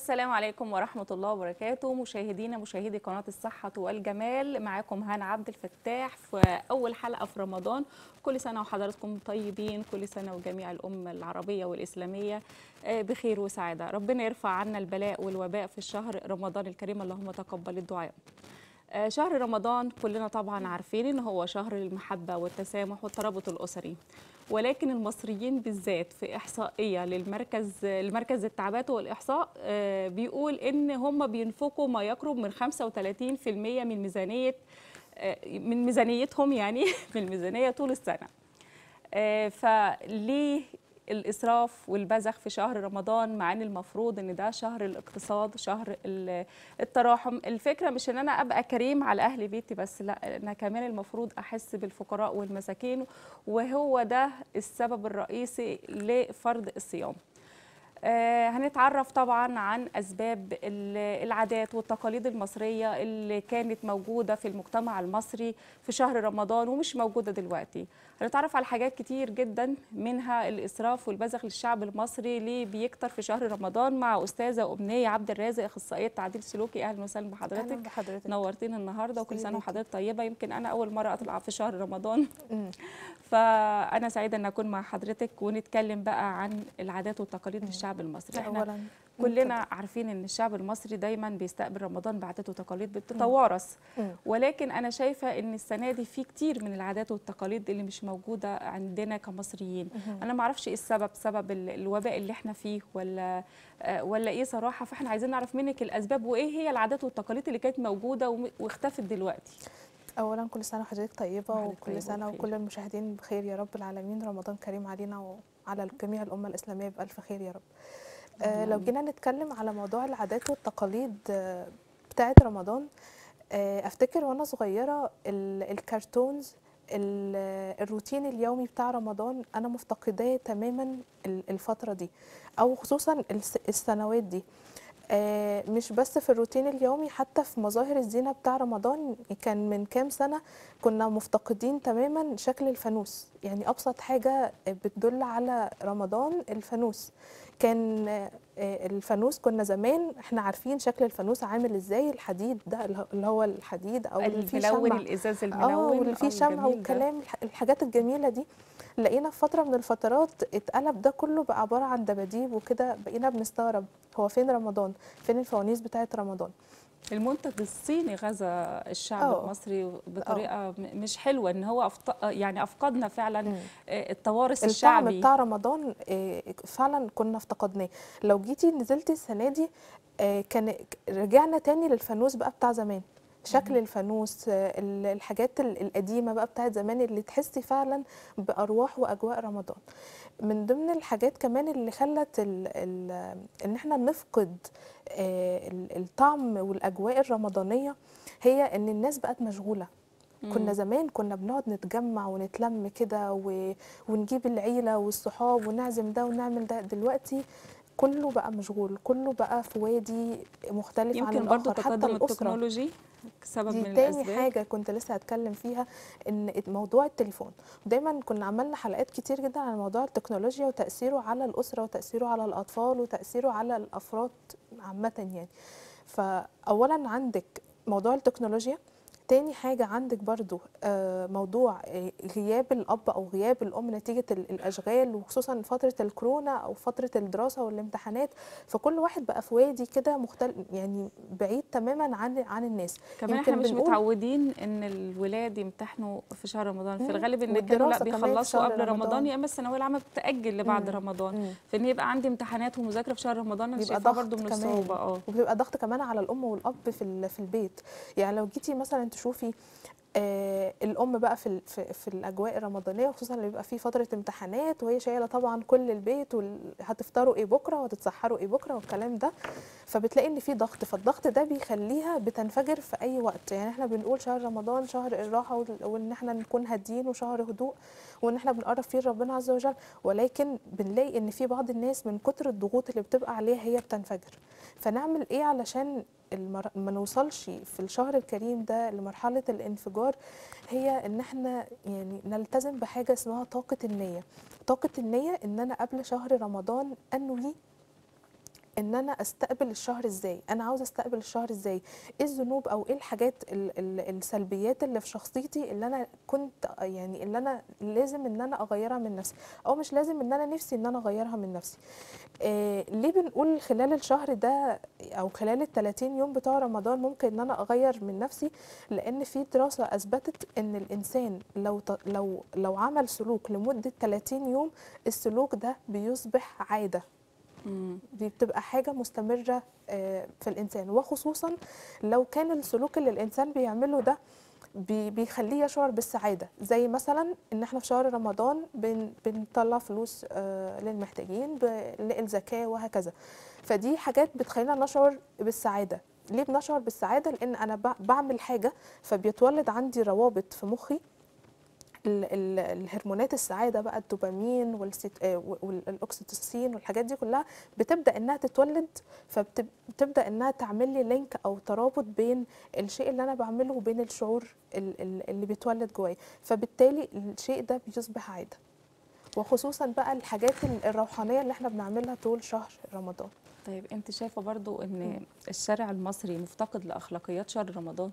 السلام عليكم ورحمة الله وبركاته مشاهدينا مشاهدي قناة الصحة والجمال معاكم هنا عبد الفتاح في أول حلقة في رمضان كل سنة وحضراتكم طيبين كل سنة وجميع الأمة العربية والإسلامية آه، بخير وسعادة ربنا يرفع عنا البلاء والوباء في الشهر رمضان الكريم اللهم تقبل الدعاء آه، شهر رمضان كلنا طبعا عارفين ان هو شهر المحبه والتسامح والترابط الاسري ولكن المصريين بالذات في احصائيه للمركز المركز التعبات والاحصاء آه، بيقول ان هم بينفقوا ما يقرب من 35% من ميزانيه آه، من ميزانيتهم يعني من الميزانيه طول السنه آه، فليه الاسراف والبذخ في شهر رمضان مع ان المفروض ان ده شهر الاقتصاد شهر ال- التراحم الفكره مش ان انا ابقى كريم على اهل بيتي بس لا انا كمان المفروض احس بالفقراء والمساكين وهو ده السبب الرئيسي لفرض الصيام آه، هنتعرف طبعا عن اسباب ال- العادات والتقاليد المصريه اللي كانت موجوده في المجتمع المصري في شهر رمضان ومش موجوده دلوقتي هنتعرف على حاجات كتير جدا منها الاسراف والبذخ للشعب المصري اللي بيكتر في شهر رمضان مع استاذه امنيه عبد الرازق اخصائيه تعديل سلوكي اهلا وسهلا اهلا بحضرتك بحضرتك نورتينا النهارده وكل ميرسي سنه ليكي. وحضرتك طيبه يمكن انا اول مره اطلع في شهر رمضان مم. فانا سعيده ان اكون مع حضرتك ونتكلم بقى عن العادات والتقاليد للشعب المصري احنا اولا كلنا عارفين ان الشعب المصري دايما بيستقبل رمضان بعادات وتقاليد بتتوارث مم. ولكن انا شايفه ان السنه دي في كتير من العادات والتقاليد اللي مش موجوده عندنا كمصريين مهم. انا ما اعرفش ايه السبب سبب ال- الوباء اللي احنا فيه ولا آه، ولا ايه صراحه فاحنا عايزين نعرف منك الاسباب وايه هي العادات والتقاليد اللي كانت موجوده وم- واختفت دلوقتي اولا كل سنه وحضرتك طيبه وحضرتك طيبة وكل سنه وبخير. وكل المشاهدين بخير يا رب العالمين رمضان كريم علينا وعلى جميع الامه الاسلاميه بالف خير يا رب آه لو آمين. جينا نتكلم على موضوع العادات والتقاليد آه بتاعه رمضان آه افتكر وانا صغيره ال- الكرتونز ال- الروتين اليومي بتاع رمضان انا مفتقداه تماما ال- الفتره دي او خصوصا الس- السنوات دي آه، مش بس في الروتين اليومي حتى في مظاهر الزينة بتاع رمضان كان من كام سنة كنا مفتقدين تماما شكل الفانوس يعني أبسط حاجة بتدل على رمضان الفانوس كان آه، الفانوس كنا زمان احنا عارفين شكل الفانوس عامل ازاي الحديد ده اللي هو الحديد او اللي فيه الملون شمع الازاز اه الملون واللي فيه آه، شمع الجميل ده. والكلام الح- الحاجات الجميله دي لقينا في فتره من الفترات اتقلب ده كله بقى عباره عن دباديب وكده بقينا بنستغرب هو فين رمضان فين الفوانيس بتاعه رمضان المنتج الصيني غزا الشعب آه. المصري بطريقه م- مش حلوه ان هو أفط... يعني افقدنا فعلا مم. آه، التوارث الطعم الشعبي بتاع رمضان آه، فعلا كنا افتقدناه لو جيتي نزلتي السنه دي آه، كان رجعنا تاني للفانوس بقى بتاع زمان شكل الفانوس آه، ال- الحاجات ال- القديمه بقى بتاعت زمان اللي تحسي فعلا بارواح واجواء رمضان من ضمن الحاجات كمان اللي خلت ال ال ان احنا نفقد آه، ال- الطعم والاجواء الرمضانيه هي ان الناس بقت مشغوله كنا مم. زمان كنا بنقعد نتجمع ونتلم كده و... ونجيب العيلة والصحاب ونعزم ده ونعمل ده دلوقتي كله بقى مشغول كله بقى في وادي مختلف عن يمكن برضو الآخر حتى تقدم الأسرة التكنولوجي سبب دي من تاني الاسباب حاجة كنت لسه هتكلم فيها ان موضوع التليفون دايما كنا عملنا حلقات كتير جدا عن موضوع التكنولوجيا وتأثيره على الأسرة وتأثيره على الأطفال وتأثيره على الأفراد عامة يعني فأولا عندك موضوع التكنولوجيا تاني حاجة عندك برضو آه، موضوع آه، غياب الأب أو غياب الأم نتيجة ال- الأشغال وخصوصا فترة الكورونا أو فترة الدراسة والامتحانات فكل واحد بقى في وادي كده مختلف يعني بعيد تماما عن عن الناس كمان يمكن احنا مش بنقول- متعودين ان الولاد يمتحنوا في شهر رمضان في مم. الغالب ان كانوا لا والدراسة كمان في بيخلصوا شهر قبل رمضان رمضان. يا اما الثانويه العامه بتاجل لبعد مم. رمضان مم. فان يبقى عندي امتحانات ومذاكره في شهر رمضان انا بيبقى شايفاها ضغط برضو من كمان. الصعوبه اه وبيبقى ضغط كمان على الام والاب في ال- في البيت يعني لو جيتي مثلا تشوفي آه الام بقى في ال- في, في الاجواء الرمضانيه وخصوصا اللي بيبقى فيه فتره امتحانات وهي شايله طبعا كل البيت وهتفطروا ايه بكره وهتتسحروا ايه بكره والكلام ده فبتلاقي ان في ضغط فالضغط ده بيخليها بتنفجر في اي وقت يعني احنا بنقول شهر رمضان شهر الراحه وال- وان احنا نكون هاديين وشهر هدوء وان احنا بنقرب فيه ربنا عز وجل ولكن بنلاقي ان في بعض الناس من كتر الضغوط اللي بتبقى عليها هي بتنفجر فنعمل ايه علشان المر... ما نوصلش في الشهر الكريم ده لمرحله الانفجار هي ان احنا يعني نلتزم بحاجه اسمها طاقه النيه طاقه النيه ان انا قبل شهر رمضان انوي ان انا استقبل الشهر ازاي انا عاوزه استقبل الشهر ازاي ايه الذنوب او ايه الحاجات ال ال السلبيات اللي في شخصيتي اللي انا كنت يعني اللي انا لازم ان انا اغيرها من نفسي او مش لازم ان انا نفسي ان انا اغيرها من نفسي آه ليه بنقول خلال الشهر ده او خلال ال 30 يوم بتوع رمضان ممكن ان انا اغير من نفسي لان في دراسه اثبتت ان الانسان لو ت- لو لو عمل سلوك لمده 30 يوم السلوك ده بيصبح عاده مم. دي بتبقى حاجة مستمرة آه، في الإنسان وخصوصا لو كان السلوك اللي الإنسان بيعمله ده بي- بيخليه يشعر بالسعادة زي مثلا إن إحنا في شهر رمضان بن بنطلع فلوس آه، للمحتاجين بنلاقي الزكاة وهكذا فدي حاجات بتخلينا نشعر بالسعادة ليه بنشعر بالسعادة؟ لأن أنا بع- بعمل حاجة فبيتولد عندي روابط في مخي ال- ال- الهرمونات السعاده بقى الدوبامين والسيت- آه، وال- والاكسيتوسين والحاجات دي كلها بتبدا انها تتولد فبتبدا انها تعمل لي لينك او ترابط بين الشيء اللي انا بعمله وبين الشعور ال- ال- اللي بيتولد جوايا فبالتالي الشيء ده بيصبح عاده وخصوصا بقى الحاجات ال- الروحانيه اللي احنا بنعملها طول شهر رمضان طيب انت شايفه برضو ان الشارع المصري مفتقد لاخلاقيات شهر رمضان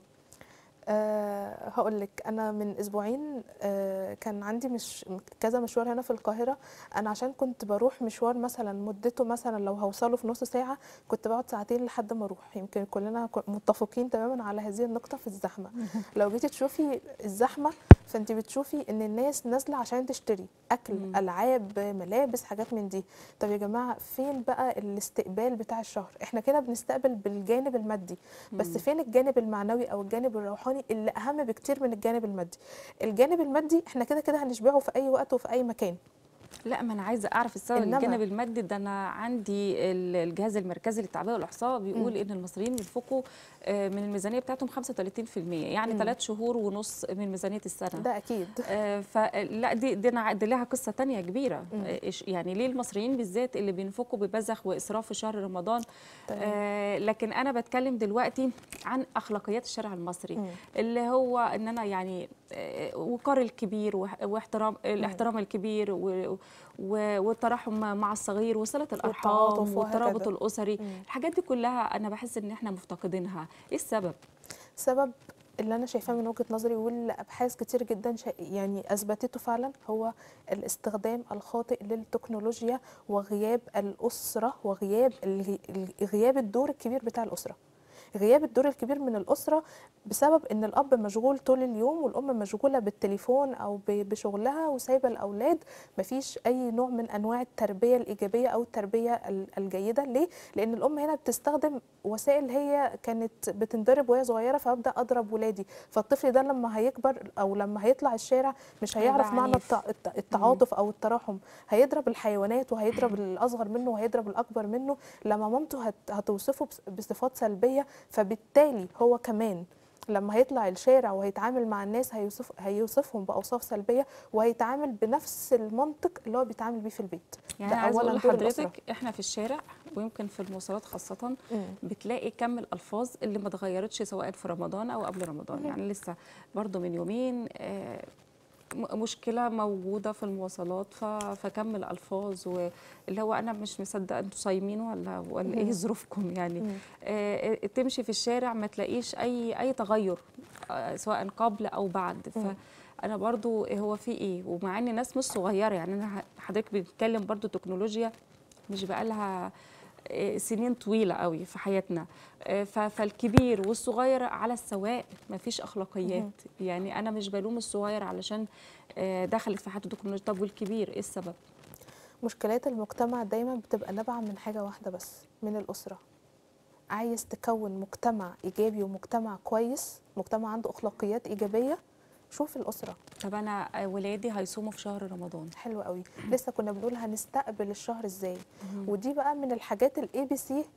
أه هقول لك انا من اسبوعين أه كان عندي مش كذا مشوار هنا في القاهره انا عشان كنت بروح مشوار مثلا مدته مثلا لو هوصله في نص ساعه كنت بقعد ساعتين لحد ما اروح يمكن كلنا ك- متفقين تماما على هذه النقطه في الزحمه لو جيتي تشوفي الزحمه فانت بتشوفي ان الناس نازله عشان تشتري اكل مم. العاب ملابس حاجات من دي طب يا جماعه فين بقى الاستقبال بتاع الشهر احنا كده بنستقبل بالجانب المادي بس مم. فين الجانب المعنوي او الجانب الروحاني اللي اهم بكتير من الجانب المادي الجانب المادي احنا كده كده هنشبعه في اي وقت وفي اي مكان لا ما انا عايزه اعرف السبب إنما- الجانب المادي ده انا عندي ال- الجهاز المركزي للتعبئه والاحصاء بيقول ان المصريين بينفقوا آه، من الميزانيه بتاعتهم 35% يعني مم. ثلاث شهور ونص من ميزانيه السنه ده اكيد آه، فلا دي دي, أنا- دي لها قصه تانية كبيره مم. آه، إيش- يعني ليه المصريين بالذات اللي بينفقوا ببذخ واسراف في شهر رمضان تمام. آه لكن انا بتكلم دلوقتي عن اخلاقيات الشارع المصري مم. اللي هو ان انا يعني آه، وقار الكبير وح- واحترام الاحترام الكبير و- و- والترحم مع الصغير وصله الارحام والتعاطف والترابط وهكذا. الاسري مم. الحاجات دي كلها انا بحس ان احنا مفتقدينها ايه السبب سبب اللي انا شايفاه من وجهه نظري واللي ابحاث كتير جدا شا- يعني اثبتته فعلا هو الاستخدام الخاطئ للتكنولوجيا وغياب الاسره وغياب الغي- غياب الدور الكبير بتاع الاسره غياب الدور الكبير من الاسره بسبب ان الاب مشغول طول اليوم والام مشغوله بالتليفون او ب- بشغلها وسايبه الاولاد مفيش اي نوع من انواع التربيه الايجابيه او التربيه ال- الجيده ليه لان الام هنا بتستخدم وسائل هي كانت بتنضرب وهي صغيره فابدا اضرب ولادي فالطفل ده لما هيكبر او لما هيطلع الشارع مش هيبقى هيعرف معنى عنيف. الت- الت- التعاطف او الترحم هيضرب الحيوانات وهيضرب الاصغر منه وهيضرب الاكبر منه لما مامته هت- هتوصفه بس- بصفات سلبيه فبالتالي هو كمان لما هيطلع الشارع وهيتعامل مع الناس هيوصف هيوصفهم باوصاف سلبيه وهيتعامل بنفس المنطق اللي هو بيتعامل بيه في البيت يعني ده انا عايزه أولاً اقول دور الأسرة. لحضرتك احنا في الشارع ويمكن في المواصلات خاصه مم. بتلاقي كم الالفاظ اللي ما اتغيرتش سواء في رمضان او قبل رمضان مهم. يعني لسه برضو من يومين آه، م- مشكله موجوده في المواصلات ف- فكم الالفاظ واللي هو انا مش مصدقه انتوا صايمين ولا ولا ايه مهم. ظروفكم يعني مم. آه، تمشي في الشارع ما تلاقيش اي اي تغير آه، سواء قبل او بعد مم. فانا برضو هو في ايه ومع ان ناس مش صغيره يعني انا ه- حضرتك بنتكلم برضو تكنولوجيا مش بقالها آه، سنين طويله قوي في حياتنا آه، ف- فالكبير والصغير على السواء ما فيش اخلاقيات مهم. يعني انا مش بلوم الصغير علشان آه، دخلت في حياته تكنولوجيا طب والكبير ايه السبب مشكلات المجتمع دايما بتبقى نابعه من حاجه واحده بس من الاسره عايز تكون مجتمع ايجابي ومجتمع كويس مجتمع عنده اخلاقيات ايجابيه شوف الاسره طب انا آه، ولادي هيصوموا في شهر رمضان حلو قوي لسه كنا بنقول هنستقبل الشهر ازاي مهم. ودي بقى من الحاجات الاي بي سي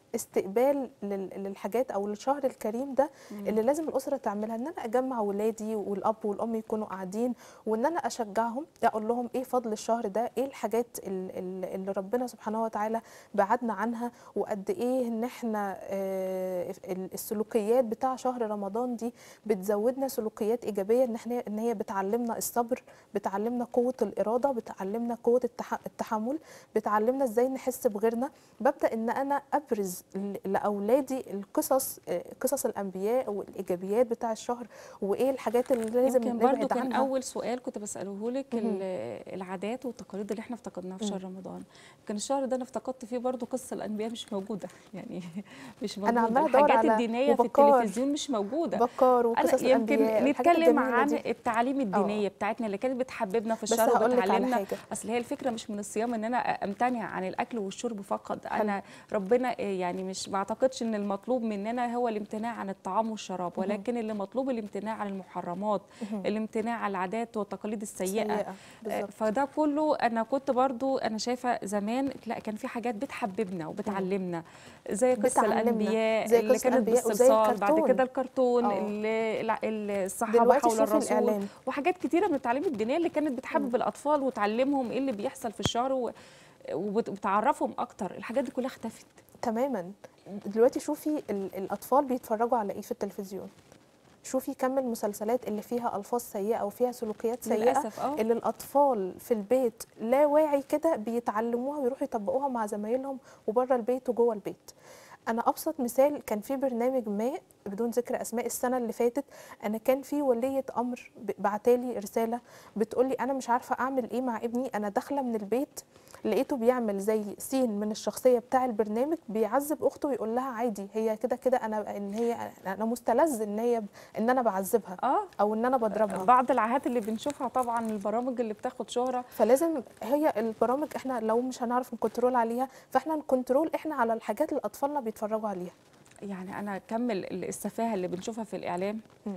استقبال لل- للحاجات او للشهر الكريم ده اللي لازم الاسره تعملها ان انا اجمع ولادي والاب والام يكونوا قاعدين وان انا اشجعهم اقول لهم ايه فضل الشهر ده ايه الحاجات ال- ال- اللي ربنا سبحانه وتعالى بعدنا عنها وقد ايه ان احنا آه، ال- السلوكيات بتاع شهر رمضان دي بتزودنا سلوكيات ايجابيه ان احنا ان هي بتعلمنا الصبر بتعلمنا قوه الاراده بتعلمنا قوه التح- التحمل بتعلمنا ازاي نحس بغيرنا ببدا ان انا ابرز ل- لاولادي القصص آه، قصص الانبياء والايجابيات بتاع الشهر وايه الحاجات اللي لازم يمكن برضو نبعد كان عنها اول سؤال كنت بساله لك مهم. العادات والتقاليد اللي احنا افتقدناها في مم. شهر رمضان كان الشهر ده انا افتقدت فيه برضو قصه الانبياء مش موجوده يعني مش موجوده أنا عمالة أدور الحاجات على الدينيه في وبكار. التلفزيون مش موجوده بكار انا وقصص يمكن الانبياء الحاجات نتكلم الجميلة عن دي. التعاليم الدينيه بتاعتنا اللي كانت بتحببنا في بس الشهر هقول لك على وبتعلمنا حاجه اصل هي الفكره مش من الصيام ان انا امتنع عن الاكل والشرب فقط انا ربنا يعني مش ما اعتقدش ان المطلوب مننا هو الامتناع عن الطعام والشراب مهم. ولكن اللي مطلوب الامتناع عن المحرمات مهم. الامتناع عن العادات والتقاليد السيئه سيئة آه، بالظبط فده كله انا كنت برضو انا شايفه زمان لا كان في حاجات بتحببنا وبتعلمنا زي قصه بتعلمنا. الانبياء زي اللي قصة كانت الأنبياء وزي بالصلصال بعد الكرتون. كده الكرتون آه. اللي الع- الصحابه دلوقتي حول شوفي الرسول الاعلام وحاجات كتيره من التعليم الدينيه اللي كانت بتحبب الاطفال وتعلمهم ايه اللي بيحصل في الشهر و- وبت- وبتعرفهم اكتر الحاجات دي كلها اختفت تماما دلوقتي شوفي ال- الاطفال بيتفرجوا على ايه في التلفزيون شوفي كم المسلسلات اللي فيها الفاظ سيئه او فيها سلوكيات سيئه للاسف اه اللي الاطفال في البيت لا واعي كده بيتعلموها ويروحوا يطبقوها مع زمايلهم وبره البيت وجوه البيت انا ابسط مثال كان في برنامج ما بدون ذكر اسماء السنه اللي فاتت انا كان في وليه امر ب- بعتالي رساله بتقولي انا مش عارفه اعمل ايه مع ابني انا داخله من البيت لقيته بيعمل زي سين من الشخصيه بتاع البرنامج بيعذب اخته ويقول لها عادي هي كده كده انا ان هي انا مستلذ ان هي ان انا بعذبها اه او ان انا بضربها بعض العاهات اللي بنشوفها طبعا البرامج اللي بتاخد شهره فلازم هي البرامج احنا لو مش هنعرف نكنترول عليها فاحنا نكنترول احنا على الحاجات اللي اطفالنا بيتفرجوا عليها يعني انا كمل السفاهه اللي بنشوفها في الاعلام مم.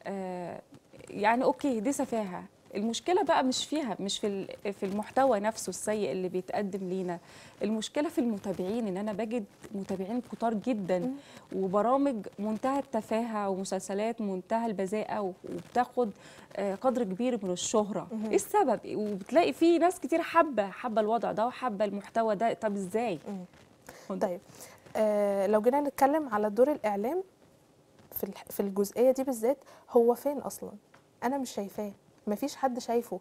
آه يعني اوكي دي سفاهه المشكله بقى مش فيها مش في ال- في المحتوى نفسه السيء اللي بيتقدم لينا المشكله في المتابعين ان انا بجد متابعين كتار جدا مم. وبرامج منتهى التفاهه ومسلسلات منتهى البذاءه و- وبتاخد آه، قدر كبير من الشهره مهم. ايه السبب وبتلاقي في ناس كتير حابه حابه الوضع ده وحابه المحتوى ده طب ازاي مم. طيب آه لو جينا نتكلم على دور الاعلام في الح- في الجزئيه دي بالذات هو فين اصلا انا مش شايفاه مفيش حد شايفه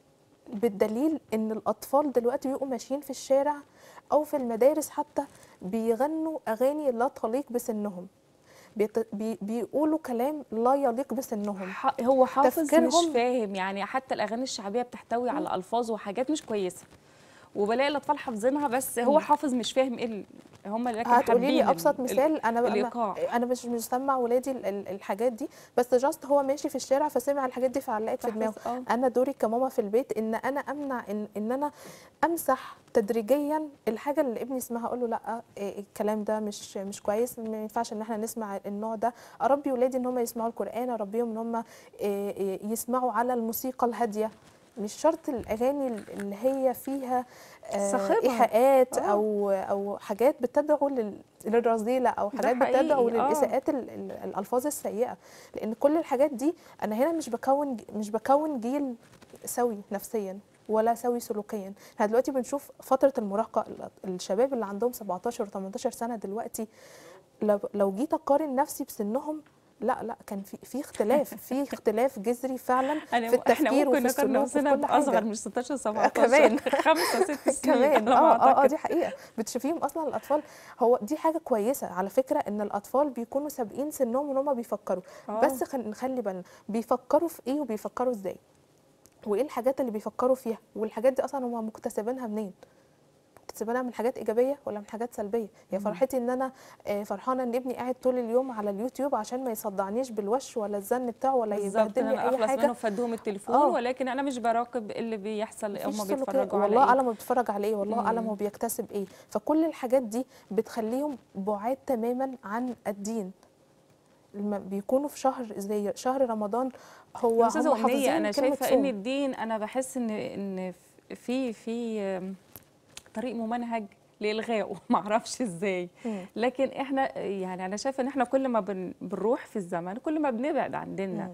بالدليل ان الاطفال دلوقتي بيبقوا ماشيين في الشارع او في المدارس حتى بيغنوا اغاني لا تليق بسنهم بيت- بي بيقولوا كلام لا يليق بسنهم ح- هو حافظ مش تفكيرهم- فاهم يعني حتى الاغاني الشعبيه بتحتوي على الفاظ وحاجات مش كويسه وبلاقي الاطفال حافظينها بس هو مم. حافظ مش فاهم ايه ال- هم لكن هتقولي حابين لي ابسط ال- مثال انا انا الإيقاع. انا مش مش سامع ولادي ال- ال- الحاجات دي بس جاست هو ماشي في الشارع فسمع الحاجات دي فعلقت في دماغه فحافظ- اه انا دوري كماما في البيت ان انا امنع ان ان انا امسح تدريجيا الحاجه اللي ابني يسمعها اقول له لا إيه الكلام ده مش مش كويس ما ينفعش ان احنا نسمع النوع ده اربي ولادي ان هم يسمعوا القران اربيهم ان هم إيه، إيه، يسمعوا على الموسيقى الهاديه مش شرط الاغاني اللي هي فيها آه، صاخبة. ايحاءات آه. او او حاجات بتدعو لل- للرذيله او ده حاجات حقيقي، بتدعو آه. للاساءات ال- ال- الالفاظ السيئه لان كل الحاجات دي انا هنا مش بكون مش بكون جيل سوي نفسيا ولا سوي سلوكيا احنا دلوقتي بنشوف فتره المراهقه ال- الشباب اللي عندهم 17 و 18 سنه دلوقتي لو لو جيت اقارن نفسي بسنهم لا لا كان في في اختلاف في اختلاف جذري فعلا أنا في احنا التفكير ممكن وفي نقارن السلوك وفي نفسنا كل باصغر حاجه من 16 17 كمان. خمسة ست سنين كمان على ما اه اه اه أعتقد. دي حقيقه بتشوفيهم اصلا الاطفال هو دي حاجه كويسه على فكره ان الاطفال بيكونوا سابقين سنهم ان هم بيفكروا آه. بس خل- نخلي بالنا بيفكروا في ايه وبيفكروا ازاي وايه الحاجات اللي بيفكروا فيها والحاجات دي اصلا هم مكتسبينها منين مكتسبينها من حاجات ايجابيه ولا من حاجات سلبيه يا فرحتي ان انا آه، فرحانه ان ابني قاعد طول اليوم على اليوتيوب عشان ما يصدعنيش بالوش ولا الزن بتاعه ولا بالظبط يبهدل إن لي انا اي اخلص حاجه منه فادهم التليفون آه. ولكن انا مش براقب اللي بيحصل مفيش هم سلوكية. بيتفرجوا على والله ايه اعلم هو بيتفرج على ايه والله اعلم مم. هو بيكتسب ايه فكل الحاجات دي بتخليهم بعاد تماما عن الدين لما بيكونوا في شهر زي شهر رمضان هو يا استاذه هم حافظين امنيه انا كلمة شايفه ان صوم. الدين انا بحس ان ان في في آم، طريق ممنهج لالغائه معرفش ازاي مم. لكن احنا يعني انا شايفه ان احنا كل ما بن بنروح في الزمن كل ما بنبعد عن ديننا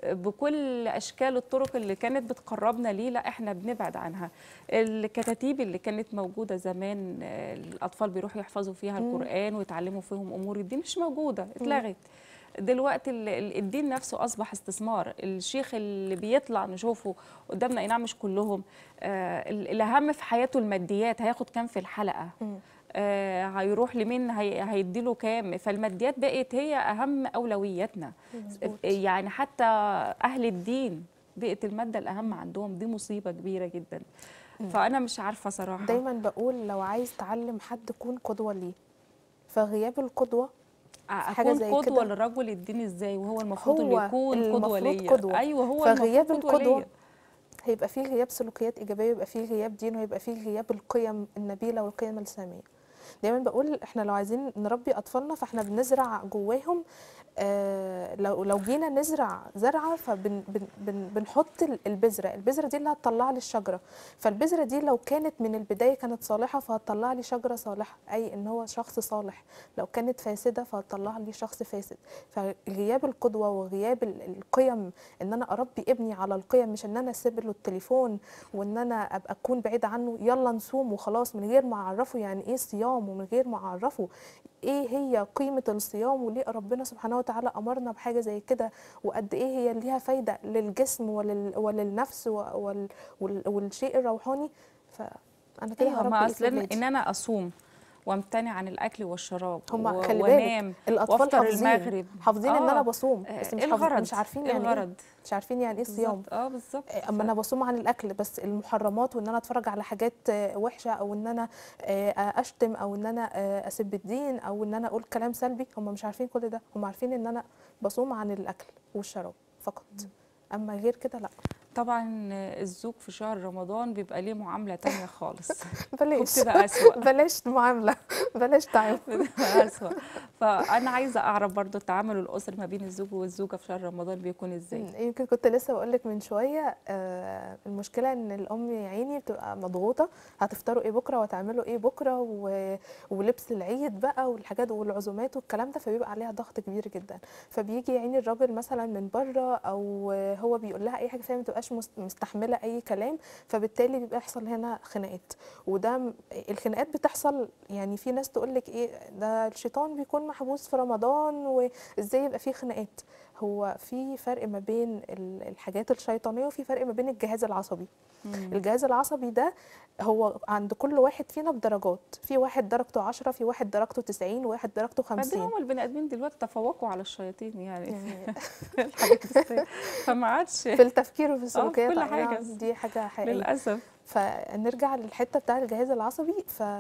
بكل اشكال الطرق اللي كانت بتقربنا ليه لا احنا بنبعد عنها الكتاتيب اللي كانت موجوده زمان آه، الاطفال بيروحوا يحفظوا فيها مم. القران ويتعلموا فيهم امور الدين مش موجوده اتلغت دلوقتي ال- ال- الدين نفسه اصبح استثمار الشيخ اللي بيطلع نشوفه قدامنا اي نعم مش كلهم آه ال- الاهم في حياته الماديات هياخد كام في الحلقه مم. آه هيروح لمين هي هيديله كام فالماديات بقت هي اهم اولوياتنا مظبوط. يعني حتى اهل الدين بقت الماده الاهم عندهم دي مصيبه كبيره جدا فانا مش عارفه صراحه دايما بقول لو عايز تعلم حد كون قدوه ليه فغياب القدوه حاجة اكون زي قدوه كده. للرجل الدين ازاي وهو المفروض هو انه يكون قدوه المفروض ليا قدوة. ايوه هو فغياب المفروض قدوة القدوة ليا. هيبقى فيه غياب سلوكيات ايجابيه ويبقى فيه غياب دين ويبقى فيه غياب القيم النبيله والقيم الاسلاميه دايما بقول احنا لو عايزين نربي اطفالنا فاحنا بنزرع جواهم آه لو لو جينا نزرع زرعه فبن بن بن بنحط ال- البذره البذره دي اللي هتطلع لي الشجره فالبذره دي لو كانت من البدايه كانت صالحه فهتطلع لي شجره صالحه اي ان هو شخص صالح لو كانت فاسده فهتطلع لي شخص فاسد فغياب القدوه وغياب ال- القيم ان انا اربي ابني على القيم مش ان انا اسيب له التليفون وان انا ابقى اكون بعيد عنه يلا نصوم وخلاص من غير ما اعرفه يعني ايه صيام ومن غير ما اعرفه ايه هي قيمه الصيام وليه ربنا سبحانه وتعالى امرنا بحاجه زي كده وقد ايه هي ليها فايده للجسم ولل وللنفس و- وال وال والشيء الروحاني فانا كده ايوه هربي ما إيه اصل في إن- ولادي؟ ان انا اصوم وامتنع عن الاكل والشراب هم و- خلي بالك وانام الاطفال وافطر حافظين المغرب حافظين ان انا آه. بصوم آه، بس مش إيه حافظ- الغرض مش عارفين إيه يعني ايه الغرض مش عارفين يعني ايه صيام بالظبط اه بالظبط اما انا بصوم عن الاكل بس المحرمات وان انا اتفرج على حاجات آه، وحشه او ان انا آه، اشتم او ان انا آه، اسب الدين او ان انا اقول كلام سلبي هم مش عارفين كل ده هم عارفين ان انا بصوم عن الاكل والشراب فقط اما غير كده لا طبعا الزوج في شهر رمضان بيبقى ليه معامله تانية خالص بلاش وبتبقى اسوأ بلاش معامله بلاش تعامل بتبقى اسوأ فانا عايزه اعرف برضو التعامل الاسري ما بين الزوج والزوجه في شهر رمضان بيكون ازاي مم، يمكن كنت لسه بقول لك من شويه آه المشكله ان الام يا عيني بتبقى مضغوطه هتفطروا ايه بكره وهتعملوا ايه بكره و... ولبس العيد بقى والحاجات والعزومات والكلام ده فبيبقى عليها ضغط كبير جدا فبيجي يا عيني الراجل مثلا من بره او هو بيقول لها اي حاجه فهي ما تبقاش مست- مستحمله اي كلام فبالتالي بيبقى يحصل هنا خناقات وده م- الخناقات بتحصل يعني في ناس تقول لك ايه ده الشيطان بيكون محبوس في رمضان وازاي يبقى فيه خناقات هو في فرق ما بين ال- الحاجات الشيطانيه وفي فرق ما بين الجهاز العصبي مم. الجهاز العصبي ده هو عند كل واحد فينا بدرجات في واحد درجته 10 في واحد درجته 90 وواحد درجته بعدين 50 هم البني ادمين دلوقتي تفوقوا على الشياطين يعني يعني الحاجات السيئة. فما عادش في التفكير وفي السلوكيات كل آه، حاجة. دي حاجه حقيقيه للاسف فنرجع للحته بتاع الجهاز العصبي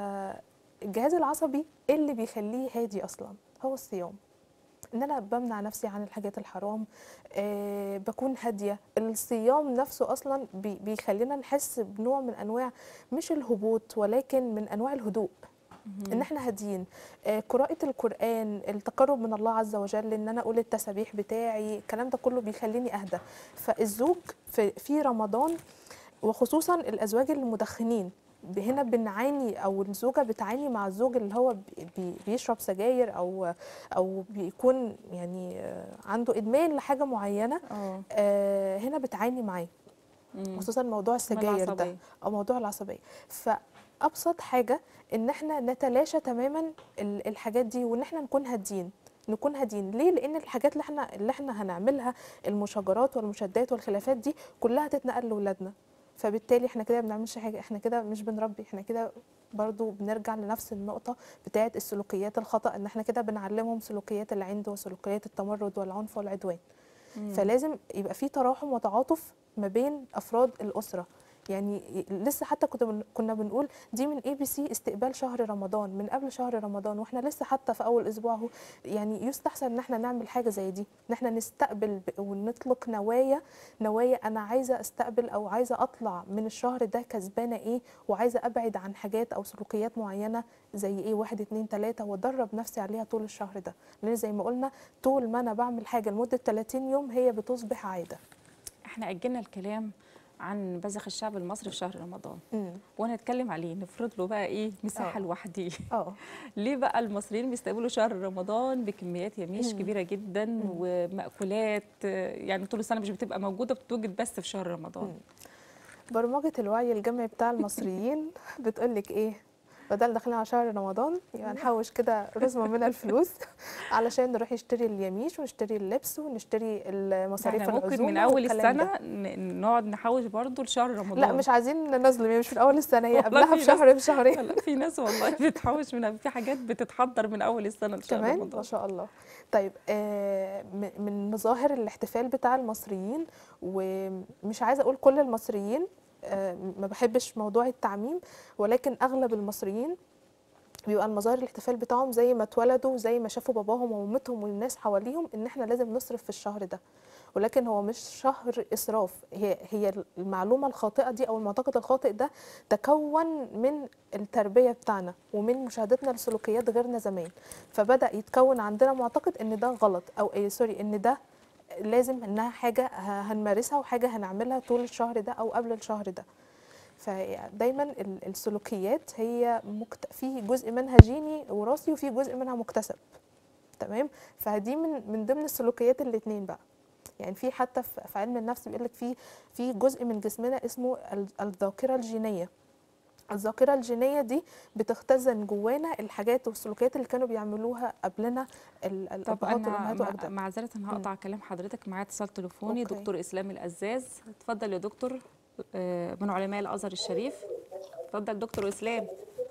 فالجهاز العصبي إيه اللي بيخليه هادي اصلا هو الصيام ان انا بمنع نفسي عن الحاجات الحرام آه بكون هاديه الصيام نفسه اصلا بي بيخلينا نحس بنوع من انواع مش الهبوط ولكن من انواع الهدوء ان احنا هاديين آه قراءه القران التقرب من الله عز وجل ان انا اقول التسابيح بتاعي الكلام ده كله بيخليني اهدى فالزوج في, في رمضان وخصوصا الازواج المدخنين ب- هنا بنعاني او الزوجه بتعاني مع الزوج اللي هو بي- بي- بيشرب سجاير او او بيكون يعني آه، عنده ادمان لحاجه معينه اه آه، هنا بتعاني معاه مم. خصوصا موضوع السجاير ده العصبية. او موضوع العصبيه فابسط حاجه ان احنا نتلاشى تماما ال- الحاجات دي وان احنا نكون هاديين نكون هاديين ليه لان الحاجات اللي احنا اللي احنا هنعملها المشاجرات والمشادات والخلافات دي كلها تتنقل لاولادنا فبالتالي احنا كده ما بنعملش حاجه احنا كده مش بنربي احنا كده برضو بنرجع لنفس النقطه بتاعه السلوكيات الخطا ان احنا كده بنعلمهم سلوكيات العند وسلوكيات التمرد والعنف والعدوان مم. فلازم يبقى في تراحم وتعاطف ما بين افراد الاسره يعني ي- لسه حتى كنت بن كنا بنقول دي من اي بي سي استقبال شهر رمضان من قبل شهر رمضان واحنا لسه حتى في اول اسبوع اهو يعني يستحسن ان احنا نعمل حاجه زي دي ان احنا نستقبل ب- ونطلق نوايا نوايا انا عايزه استقبل او عايزه اطلع من الشهر ده كسبانه ايه وعايزه ابعد عن حاجات او سلوكيات معينه زي ايه واحد اتنين تلاته وادرب نفسي عليها طول الشهر ده لان زي ما قلنا طول ما انا بعمل حاجه لمده 30 يوم هي بتصبح عاده احنا اجلنا الكلام عن بذخ الشعب المصري في شهر رمضان مم. وهنتكلم عليه نفرض له بقى ايه مساحه آه. لوحديه اه ليه بقى المصريين بيستقبلوا شهر رمضان بكميات يميش مم. كبيره جدا مم. ومأكولات آه، يعني طول السنه مش بتبقى موجوده بتوجد بس في شهر رمضان مم. برمجة الوعي الجمعي بتاع المصريين بتقولك ايه بدل داخلين على شهر رمضان يبقى نحوش كده رزمة من الفلوس علشان نروح نشتري اليميش ونشتري اللبس ونشتري المصاريف احنا ممكن العزومة من اول والكلام ده. السنه ن- نقعد نحوش برضو لشهر رمضان لا مش عايزين نظلم هي مش من اول السنة هي والله قبلها في بشهر بشهرين لا في ناس والله بتحوش من في حاجات بتتحضر من اول السنه لشهر كمان رمضان ما شاء الله طيب آه، م- من مظاهر الاحتفال بتاع المصريين ومش عايزه اقول كل المصريين آه، ما بحبش موضوع التعميم ولكن اغلب المصريين بيبقى المظاهر الاحتفال بتاعهم زي ما اتولدوا زي ما شافوا باباهم ومامتهم والناس حواليهم ان احنا لازم نصرف في الشهر ده ولكن هو مش شهر اسراف هي هي المعلومه الخاطئه دي او المعتقد الخاطئ ده تكون من التربيه بتاعنا ومن مشاهدتنا لسلوكيات غيرنا زمان فبدا يتكون عندنا معتقد ان ده غلط او إيه سوري ان ده لازم انها حاجه ه- هنمارسها وحاجه هنعملها طول الشهر ده او قبل الشهر ده فدايما ال- السلوكيات هي مكت... في جزء منها جيني وراثي وفي جزء منها مكتسب تمام فدي من من ضمن السلوكيات الاثنين بقى يعني في حتى في في علم النفس بيقول لك في في جزء من جسمنا اسمه ال- الذاكره الجينيه الذاكره الجينيه دي بتختزن جوانا الحاجات والسلوكيات اللي كانوا بيعملوها قبلنا ال- طب الابهات انا والامهات مع- واجدادنا معذره هقطع كلام حضرتك معايا اتصال تليفوني أوكي. دكتور اسلام الازاز اتفضل يا دكتور آه، من علماء الازهر الشريف اتفضل دكتور اسلام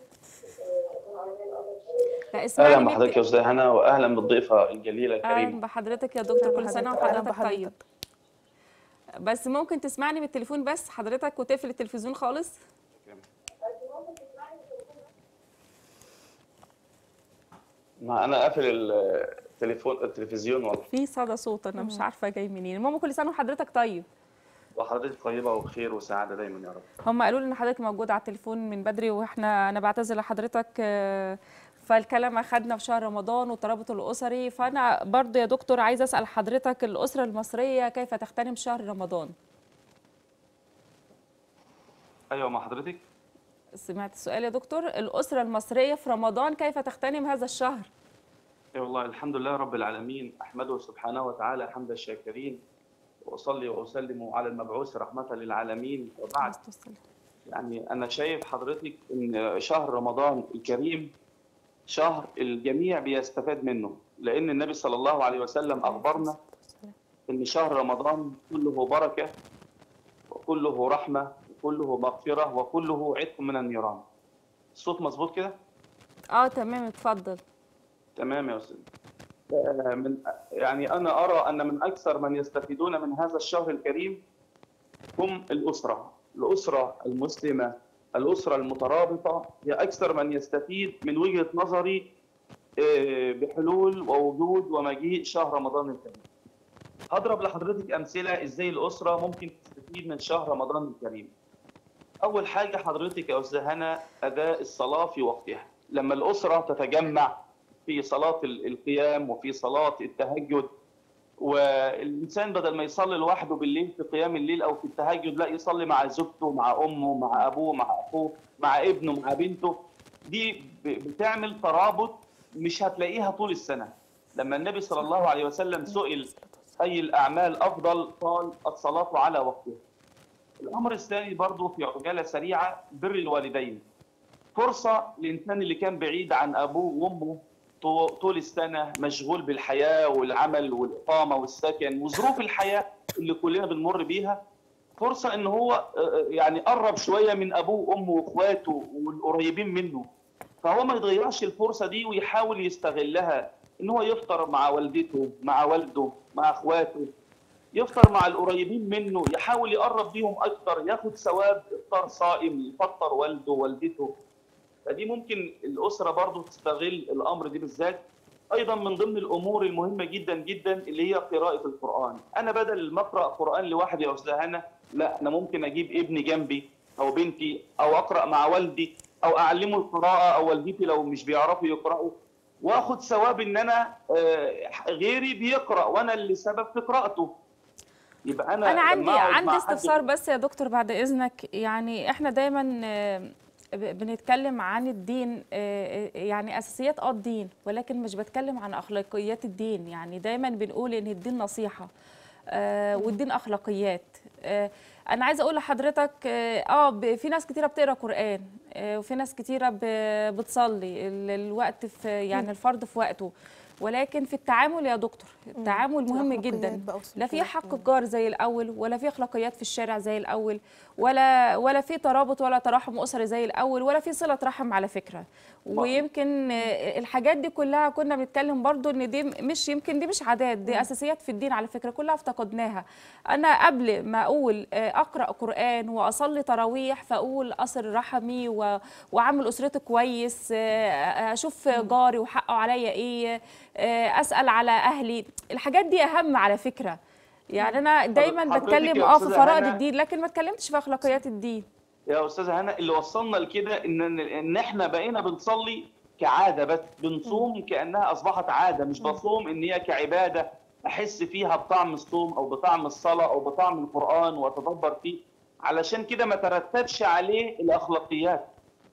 لا اسمعني اهلا من بحضرتك يا استاذ هنا واهلا بالضيفه الجليله اهلا الكريمه بحضرتك يا دكتور كل سنه أهلا وحضرتك بحضرتك. طيب بس ممكن تسمعني من التليفون بس حضرتك وتقفل التلفزيون خالص ما انا قافل التليفون التلفزيون والله في صدى صوت انا مش عارفه جاي منين المهم كل سنه وحضرتك طيب وحضرتك طيبه وبخير وسعاده دايما يا رب هم قالوا لي ان حضرتك موجود على التليفون من بدري واحنا انا بعتذر لحضرتك آه، فالكلام اخدنا في شهر رمضان والترابط الاسري فانا برضو يا دكتور عايزه اسال حضرتك الاسره المصريه كيف تغتنم شهر رمضان ايوه مع حضرتك سمعت السؤال يا دكتور الاسره المصريه في رمضان كيف تغتنم هذا الشهر اي والله الحمد لله رب العالمين احمده سبحانه وتعالى حمد الشاكرين واصلي واسلم على المبعوث رحمه للعالمين وبعد يعني انا شايف حضرتك ان شهر رمضان الكريم شهر الجميع بيستفاد منه لان النبي صلى الله عليه وسلم اخبرنا ان شهر رمضان كله بركه وكله رحمه وكله مغفره وكله عتق من النيران الصوت مظبوط كده اه تمام اتفضل تمام يا استاذ آه، من يعني انا ارى ان من اكثر من يستفيدون من هذا الشهر الكريم هم الاسره الاسره المسلمه الاسره المترابطه هي اكثر من يستفيد من وجهه نظري آه، بحلول ووجود ومجيء شهر رمضان الكريم هضرب لحضرتك امثله ازاي الاسره ممكن تستفيد من شهر رمضان الكريم اول حاجه حضرتك يا استاذ هنا اداء الصلاه في وقتها لما الاسره تتجمع في صلاه ال- القيام وفي صلاه التهجد والانسان بدل ما يصلي لوحده بالليل في قيام الليل او في التهجد لا يصلي مع زوجته مع امه مع ابوه مع اخوه مع ابنه مع بنته دي ب- بتعمل ترابط مش هتلاقيها طول السنه لما النبي صلى الله عليه وسلم سئل اي الاعمال افضل قال الصلاه على وقتها الامر الثاني برضه في عجاله سريعه بر الوالدين فرصه للانسان اللي كان بعيد عن ابوه وامه طو- طول السنه مشغول بالحياه والعمل والاقامه والسكن وظروف الحياه اللي كلنا بنمر بيها فرصه ان هو آه، آه، يعني قرب شويه من ابوه وامه واخواته والقريبين منه فهو ما يضيعش الفرصه دي ويحاول يستغلها ان هو يفطر مع والدته مع والده مع اخواته يفطر مع القريبين منه يحاول يقرب بيهم اكتر ياخد ثواب افطار صائم يفطر والده ووالدته فدي ممكن الاسره برضو تستغل الامر دي بالذات ايضا من ضمن الامور المهمه جدا جدا اللي هي قراءه القران انا بدل ما اقرا قران لوحدي يا استاذ هنا لا انا ممكن اجيب ابني جنبي او بنتي او اقرا مع والدي او اعلمه القراءه او والدتي لو مش بيعرفوا يقراوا واخد ثواب ان انا آه، غيري بيقرا وانا اللي سبب في قراءته يبقى انا انا لما عندي أقعد عندي مع حد استفسار بس يا دكتور بعد اذنك يعني احنا دايما آه، ب- بنتكلم عن الدين آه، آه، يعني اساسيات اه الدين ولكن مش بتكلم عن اخلاقيات الدين يعني دايما بنقول ان الدين نصيحه آه، والدين اخلاقيات آه، انا عايزه اقول لحضرتك اه آه، ب- في ناس كتيره بتقرا قران آه، وفي ناس كتيره ب- بتصلي ال- الوقت في يعني الفرض في وقته ولكن في التعامل يا دكتور التعامل مهم الأخلاقيات جدا بقى لا في والسلوكيات. حق الجار زي الاول ولا في اخلاقيات في الشارع زي الاول ولا ولا في ترابط ولا تراحم اسري زي الاول ولا في صله رحم على فكره ويمكن آه، الحاجات دي كلها كنا بنتكلم برضو ان دي مش يمكن دي مش عادات دي اساسيات في الدين على فكره كلها افتقدناها انا قبل ما اقول آه، اقرا قران واصلي تراويح فاقول اصل رحمي و- واعمل اسرتي كويس آه، اشوف جاري وحقه عليا ايه آه، اسال على اهلي الحاجات دي اهم على فكره يعني انا دايما حضرتك بتكلم يا اه في أستاذة فرائض هنا- الدين لكن ما اتكلمتش في اخلاقيات الدين يا استاذه هنا اللي وصلنا لكده ان ان احنا بقينا بنصلي كعاده بس بنصوم كانها اصبحت عاده مش بصوم ان هي كعباده احس فيها بطعم الصوم او بطعم الصلاه او بطعم القران واتدبر فيه علشان كده ما ترتبش عليه الاخلاقيات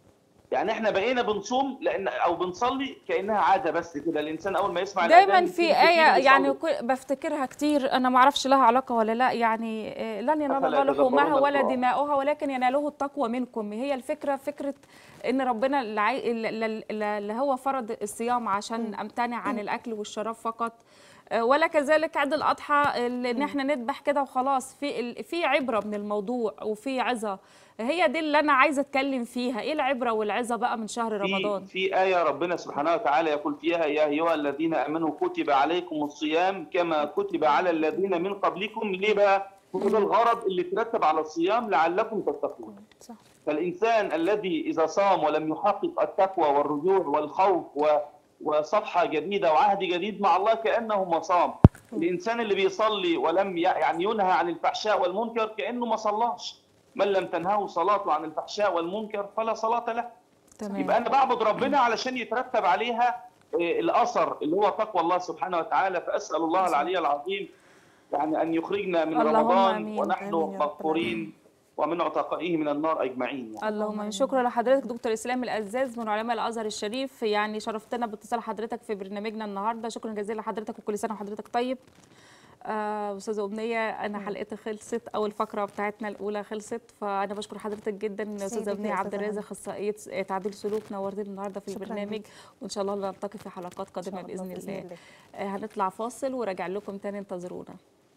يعني احنا بقينا بنصوم لان او بنصلي كانها عاده بس كده الانسان اول ما يسمع دايما الأذان في يبتدي آية يصلي. يعني كل- بفتكرها كتير أنا ما أعرفش لها علاقة ولا لا يعني آه، لن ينال أفلا الله يتدبرون لحومها ولا القرآن؟ دماؤها ولكن يناله التقوى منكم هي الفكرة فكرة إن ربنا اللي عاي- اللي اللي هو فرض الصيام عشان أمتنع عن الأكل والشراب فقط آه، ولا كذلك عيد الأضحى ال- إن إحنا نذبح كده وخلاص في ال- في عبرة من الموضوع وفي عظة هي دي اللي أنا عايزة أتكلم فيها إيه العبرة والعظة بقى من شهر رمضان في في آية ربنا سبحانه وتعالى يقول فيها يا أيها الذين آمنوا كتب عليكم الصيام كما كتب على الذين من قبلكم ليه بقى؟ هو ده الغرض اللي ترتب على الصيام لعلكم تتقون. صح فالإنسان الذي إذا صام ولم يحقق التقوى والرجوع والخوف و وصفحة جديدة وعهد جديد مع الله كأنه ما صام. الإنسان اللي بيصلي ولم ي- يعني ينهى عن الفحشاء والمنكر كأنه ما صلاش. من لم تنهه صلاته عن الفحشاء والمنكر فلا صلاة له. تمام يبقى انا بعبد ربنا علشان يترتب عليها آه، الاثر اللي هو تقوى الله سبحانه وتعالى فاسال الله العلي العظيم يعني ان يخرجنا من اللهم رمضان آمين. ونحن آمين يا رب مغفورين ومن عتقائه من النار اجمعين يعني. اللهم آمين. شكرا لحضرتك دكتور اسلام العزاز من علماء الازهر الشريف يعني شرفتنا باتصال حضرتك في برنامجنا النهارده شكرا جزيلا لحضرتك وكل سنه وحضرتك طيب آه، استاذه امنيه انا حلقتي خلصت او الفقره بتاعتنا الاولى خلصت فانا بشكر حضرتك جدا ميرسي استاذه ليك يا امنيه عبد أستاذة الرازق هنا. اخصائيه تعديل سلوك نورتينا النهارده في شكراً البرنامج ليك. وان شاء الله نلتقي في حلقات إن شاء قادمه الله باذن الله الله. آه، هنطلع فاصل وراجع لكم تاني انتظرونا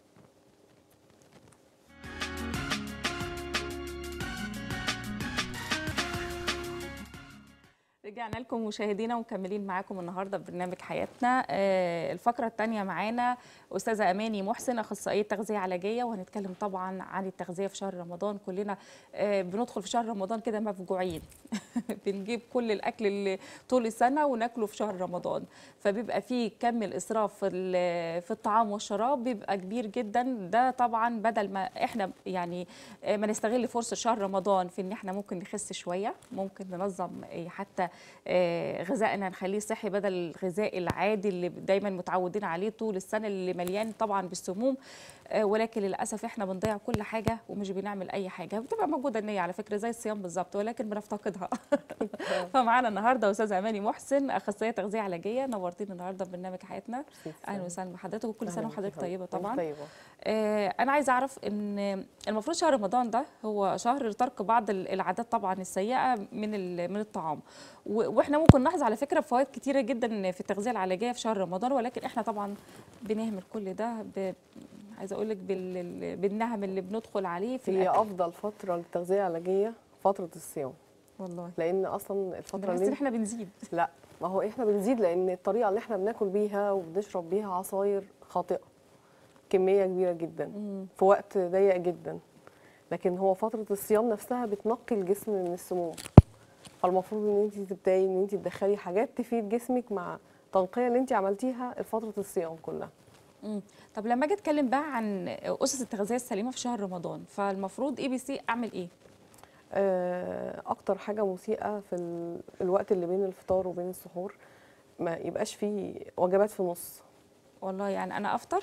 رجعنا لكم مشاهدينا ومكملين معاكم النهارده في برنامج حياتنا آه، الفقره الثانيه معانا استاذه اماني محسن اخصائيه تغذيه علاجيه وهنتكلم طبعا عن التغذيه في شهر رمضان كلنا آه، بندخل في شهر رمضان كده مفجوعين بنجيب كل الاكل اللي طول السنه وناكله في شهر رمضان فبيبقى فيه كم الاسراف في ال- في الطعام والشراب بيبقى كبير جدا ده طبعا بدل ما احنا يعني آه، ما نستغل فرصه شهر رمضان في ان احنا ممكن نخس شويه ممكن ننظم آه، حتى آه، غذائنا نخليه صحي بدل الغذاء العادي اللي دايما متعودين عليه طول السنه اللي مليان طبعا بالسموم آه، ولكن للاسف احنا بنضيع كل حاجه ومش بنعمل اي حاجه بتبقى موجوده النيه على فكره زي الصيام بالظبط ولكن بنفتقدها فمعانا النهارده استاذه اماني محسن اخصائيه تغذيه علاجيه نورتينا النهارده في برنامج حياتنا اهلا وسهلا بحضرتك وكل سنه وحضرتك طيبه طبعا طيبة آه، انا عايزه اعرف ان المفروض شهر رمضان ده هو شهر ترك بعض ال- العادات طبعا السيئه من ال- من الطعام و- واحنا ممكن نلاحظ على فكره فوائد كتيره جدا في التغذيه العلاجيه في شهر رمضان ولكن احنا طبعا بنهمل كل ده ب... عايزه اقول لك بال... بالنهم اللي بندخل عليه في هي الأكل. أفضل فترة للتغذية العلاجية فترة الصيام والله لأن أصلا الفترة بحس ان اللي احنا بنزيد لا ما هو احنا بنزيد لأن الطريقة اللي احنا بناكل بيها وبنشرب بيها عصاير خاطئة كمية كبيرة جدا مم. في وقت ضيق جدا لكن هو فترة الصيام نفسها بتنقي الجسم من السموم فالمفروض ان انت تبداي ان انت تدخلي حاجات تفيد جسمك مع التنقية اللي انت عملتيها لفترة الصيام كلها مم. طب لما اجي اتكلم بقى عن اسس التغذيه السليمه في شهر رمضان فالمفروض اي بي سي اعمل ايه آه، اكتر حاجه مسيئه في ال- الوقت اللي بين الفطار وبين السحور ما يبقاش فيه وجبات في النص والله يعني انا افطر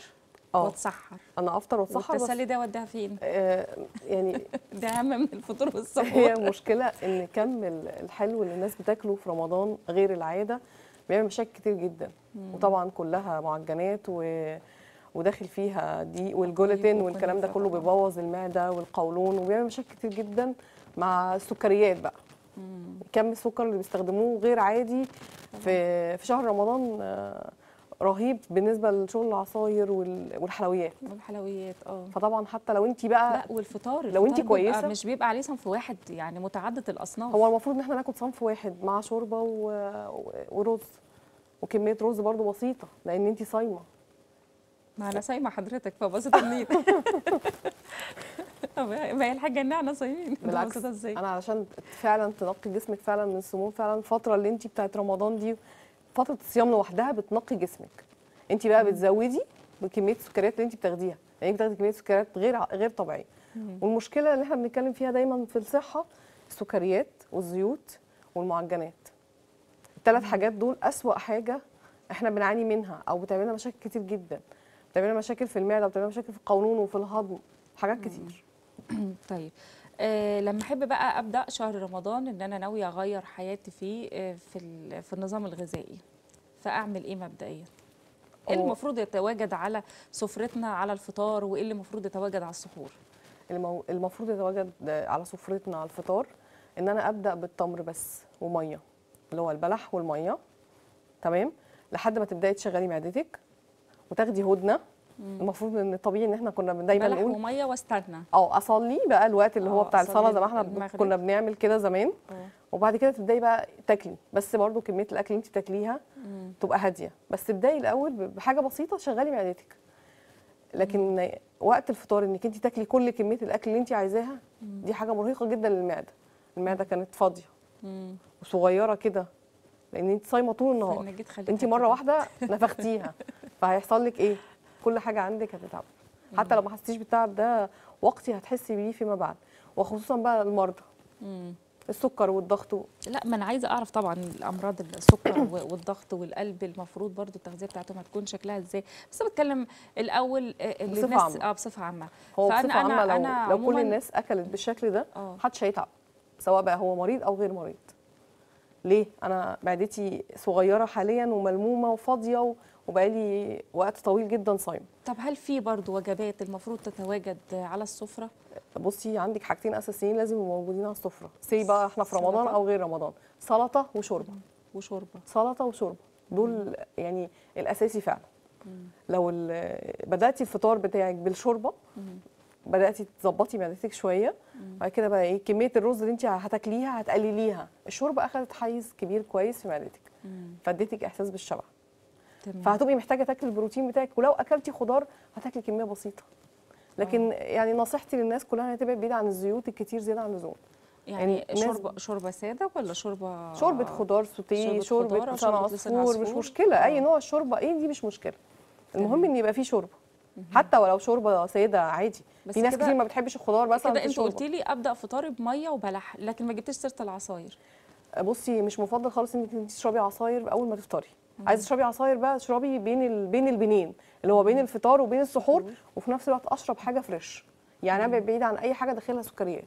اه واتسحر انا افطر واتسحر بس والتسلي ده وديها فين آه يعني ده اهم من الفطور هي والسحور المشكله ان كم ال- الحلو اللي الناس بتاكله في رمضان غير العاده بيعمل مشاكل كتير جدا وطبعا كلها معجنات و... وداخل فيها دي والجلوتين وكل والكلام ده ده كله طبعاً. بيبوظ المعده والقولون وبيعمل مشاكل كتير جدا مع السكريات بقى كم السكر اللي بيستخدموه غير عادي في في شهر رمضان آه، رهيب بالنسبه لشغل العصاير وال- والحلويات والحلويات اه فطبعا حتى لو انت بقى لا والفطار لو انتي الفطار بيبقى كويسة. مش بيبقى عليه صنف واحد يعني متعدد الاصناف هو المفروض ان احنا ناكل صنف واحد مع شوربه و... و- ورز وكميه رز برضو بسيطه لان انت صايمه ما انا صايمه حضرتك فبسيطه منين ما هي الحاجه ان احنا صايمين بالعكس بسيطة ازاي انا علشان فعلا تنقي جسمك فعلا من السموم فعلا الفتره اللي انت بتاعت رمضان دي فتره الصيام لوحدها بتنقي جسمك انت بقى بتزودي بكميه السكريات اللي انت بتاخديها يعني بتاخدي كميه سكريات غير ع- غير طبيعيه والمشكله اللي احنا بنتكلم فيها دايما في الصحه السكريات والزيوت والمعجنات الثلاث حاجات دول اسوا حاجه احنا بنعاني منها او بتعمل لنا مشاكل كتير جدا بتعمل لنا مشاكل في المعده وبتعمل لنا مشاكل في القولون وفي الهضم حاجات كتير طيب آه لما احب بقى ابدا شهر رمضان ان انا ناويه اغير حياتي فيه آه في ال- في النظام الغذائي فاعمل ايه مبدئيا ايه هو- المفروض يتواجد على سفرتنا على الفطار وايه اللي المفروض يتواجد على السحور المو... المفروض يتواجد على سفرتنا على الفطار ان انا ابدا بالتمر بس وميه اللي هو البلح والميه تمام لحد ما تبداي تشغلي معدتك وتاخدي هدنه المفروض ان الطبيعي ان احنا كنا دايما بلح نقول وميه واستنى اه اصلي بقى الوقت اللي هو آه، بتاع الصلاه أصلي زي ما احنا ب- المغرب. كنا بنعمل كده زمان آه. وبعد كده تبداي بقى تاكلي بس برضو كميه الاكل اللي انت بتاكليها تبقى هاديه بس تبداي الاول ب- بحاجه بسيطه شغلي معدتك لكن وقت الفطار انك انت تاكلي كل كميه الاكل اللي انت عايزاها دي حاجه مرهقه جدا للمعده المعده كانت فاضيه مم. وصغيره كده لان انت صايمه طول النهار فإن جيت خليتها انت مره كده. واحده نفختيها فهيحصل لك ايه كل حاجه عندك هتتعب حتى لو ما حسيتيش بالتعب ده وقتي هتحسي بيه فيما بعد وخصوصا بقى المرضى مم. السكر والضغط و- لا ما انا عايزه اعرف طبعا الامراض السكر و- والضغط والقلب المفروض برضو التغذيه بتاعتهم هتكون شكلها ازاي بس بتكلم الاول آه، اللي بصفة الناس عامة. اه بصفه عامه هو فأنا- بصفه عامه لو أنا لو كل عموماً- الناس اكلت بالشكل ده اه محدش هيتعب سواء بقى هو مريض او غير مريض ليه انا معدتي صغيره حاليا وملمومه وفاضيه و- وبقالي وقت طويل جدا صايمه طب هل في برضو وجبات المفروض تتواجد على السفره بصي عندك حاجتين اساسيين لازم يبقوا موجودين على السفره سي بقى احنا في رمضان سلطة. او غير رمضان سلطه وشوربه وشوربه سلطه وشوربه دول يعني الاساسي فعلا لو ال- بداتي الفطار بتاعك بالشوربه بداتي تظبطي معدتك شويه بعد كده بقى ايه كميه الرز اللي انت هتاكليها هتقلليها الشوربه اخذت حيز كبير كويس في معدتك فاديتك احساس بالشبع تمام فهتبقي محتاجه تاكلي البروتين بتاعك ولو اكلتي خضار هتاكلي كميه بسيطه لكن يعني نصيحتي للناس كلها انها تبعد بعيد عن الزيوت الكتير زياده عن اللزوم يعني يعني الناس- شوربه شوربه ساده ولا شوربه شوربه خضار سوتيه شوربة خضار شوربه أو لسان شوربة لسان عصفور مش عصفور. مشكله اي آه. نوع الشوربه ايه دي مش مشكله المهم ان يبقى فيه شوربه حتى ولو شوربه ساده عادي بس في ناس كده- كتير ما بتحبش الخضار مثلا كده في انت شوربة. قلتي لي ابدا فطاري بميه وبلح لكن ما جبتيش سيره العصاير بصي مش مفضل خالص انك انت تشربي عصاير اول ما تفطري عايزه تشربي عصاير بقى اشربي بين ال... بين البنين اللي هو بين الفطار وبين السحور وفي نفس الوقت اشرب حاجه فريش يعني ابعد بعيد عن اي حاجه داخلها سكريات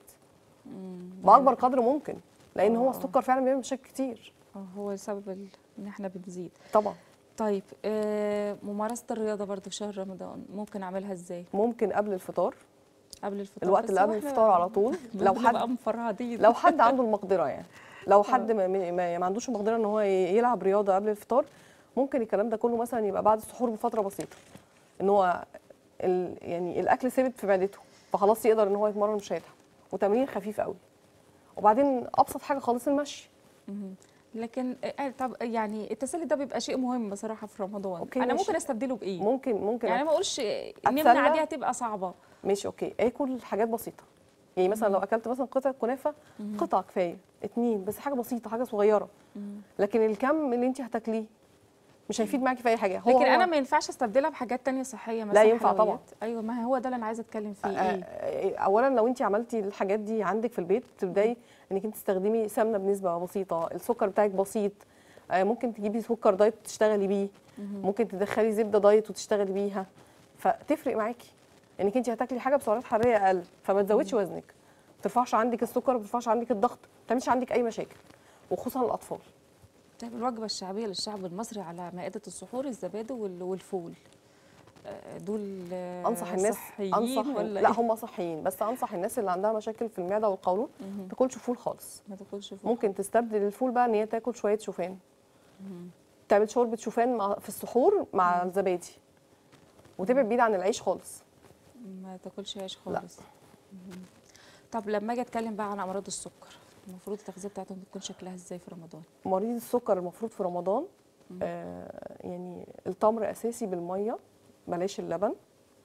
باكبر قدر ممكن لان هو آه. السكر فعلا بيعمل مشاكل كتير اه هو سبب ال- ان احنا بنزيد طبعا طيب آه ممارسه الرياضه برضو في شهر رمضان ممكن اعملها ازاي ممكن قبل الفطار قبل الفطار الوقت بس اللي هو قبل إحنا الفطار على طول لو بنبقى حد بقى مفرهدين لو حد عنده المقدره يعني لو حد ما, ما, ما عندوش المقدره ان هو ي- يلعب رياضه قبل الفطار ممكن الكلام ده كله مثلا يبقى بعد السحور بفتره بسيطه ان هو ال يعني الاكل ثابت في معدته فخلاص يقدر ان هو يتمرن مش هيتعب وتمرين خفيف قوي وبعدين ابسط حاجه خالص المشي مهم. لكن آه طب يعني التسلي ده بيبقى شيء مهم بصراحه في رمضان أوكي، انا ماشي. ممكن استبدله بايه ممكن ممكن يعني يعني ما اقولش أتسلى؟ نمنع دي هتبقى صعبه ماشي اوكي اكل حاجات بسيطه يعني مثلا لو اكلت مثلا قطعه كنافه قطعه كفايه اتنين بس حاجه بسيطه حاجه صغيره لكن الكم اللي انت هتاكليه مش هيفيد معاكي في اي حاجه هو لكن هو انا ما ينفعش استبدلها بحاجات تانية صحيه مثلا ينفع طبعاً. حلويات. ايوه ما هو ده اللي انا عايزه اتكلم فيه ايه آه، اولا لو انت عملتي الحاجات دي عندك في البيت تبداي انك انت تستخدمي سمنه بنسبه بسيطه السكر بتاعك بسيط آه، ممكن تجيبي سكر دايت تشتغلي بيه ممكن تدخلي زبده دايت وتشتغلي بيها فتفرق معاكي انك انت هتاكلي حاجه بسعرات حراريه اقل فما تزودش وزنك ما ترفعش عندك السكر ما ترفعش عندك الضغط ما تعملش عندك اي مشاكل وخصوصا الاطفال طيب الوجبة الشعبية للشعب المصري على مائدة السحور الزبادي وال- والفول آه، دول آه، انصح الناس صحيين انصح ولا لا إيه؟ هم صحيين بس انصح الناس اللي عندها مشاكل في المعده والقولون ما تاكلش فول خالص ما تاكلش فول ممكن تستبدل الفول بقى ان هي تاكل شويه شوفان تعمل شوربه شوفان مع في السحور مع الزبادي وتبعد بعيد عن العيش خالص ما تاكلش عيش لا. خالص مهم. طب لما اجي اتكلم بقى عن امراض السكر المفروض التغذيه بتاعتهم بتكون شكلها ازاي في رمضان مريض السكر المفروض في رمضان آه يعني التمر اساسي بالميه بلاش اللبن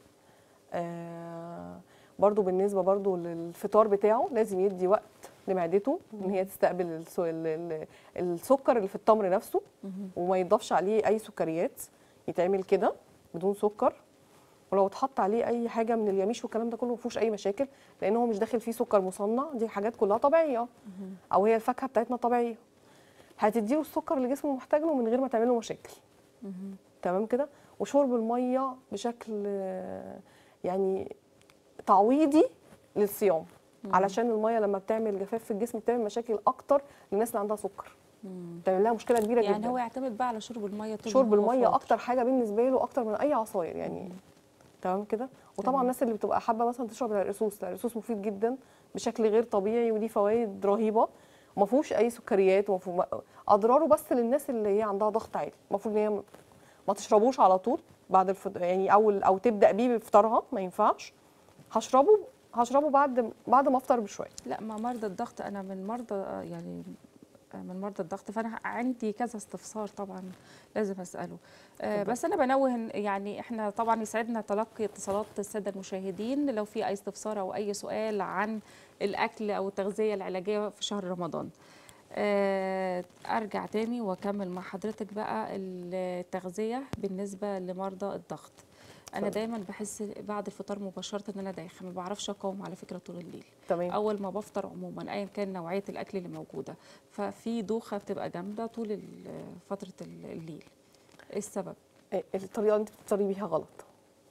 آه برضو بالنسبه برضو للفطار بتاعه لازم يدي وقت لمعدته ان هي تستقبل السو- ال- ال- السكر اللي في التمر نفسه وما يضافش عليه اي سكريات يتعمل كده بدون سكر ولو اتحط عليه اي حاجه من اليميش والكلام ده كله ما فيهوش اي مشاكل لان هو مش داخل فيه سكر مصنع دي حاجات كلها طبيعيه او هي الفاكهه بتاعتنا طبيعيه هتديله السكر اللي جسمه محتاج له من غير ما تعمل له مشاكل تمام كده وشرب الميه بشكل آه، يعني تعويضي للصيام علشان الميه لما بتعمل جفاف في الجسم بتعمل مشاكل اكتر للناس اللي عندها سكر بتعمل لها مشكله كبيره يعني جدا هو يعتمد بقى على شرب الميه طول شرب ما هو الميه فاطر. اكتر حاجه بالنسبه له اكتر من اي عصاير يعني تمام كده وطبعا الناس اللي بتبقى حابه مثلا تشرب العرقسوس العرقسوس مفيد جدا بشكل غير طبيعي وليه فوائد رهيبه وما فيهوش اي سكريات وما فيه- اضراره بس للناس اللي هي عندها ضغط عالي المفروض ان هي ما تشربوش على طول بعد الفطر يعني اول او تبدا بيه بفطارها ما ينفعش هشربه هشربه بعد بعد ما افطر بشويه لا ما مرضى الضغط انا من مرضى آه، يعني آه، من مرضى الضغط فانا عندي كذا استفسار طبعا لازم اساله آه، بس انا بنوه إن يعني احنا طبعا يسعدنا تلقي اتصالات الساده المشاهدين لو في اي استفسار او اي سؤال عن الاكل او التغذيه العلاجيه في شهر رمضان آه، ارجع تاني واكمل مع حضرتك بقى التغذيه بالنسبه لمرضى الضغط انا اتفضل. دايما بحس بعد الفطار مباشره ان انا دايخه ما بعرفش اقاوم على فكره طول الليل تمام اول ما بفطر عموما ايا كان نوعيه الاكل اللي موجوده ففي دوخه بتبقى جامده طول ال- فتره ال- الليل ايه السبب إيه، الطريقه اللي انت بتفطري بيها غلط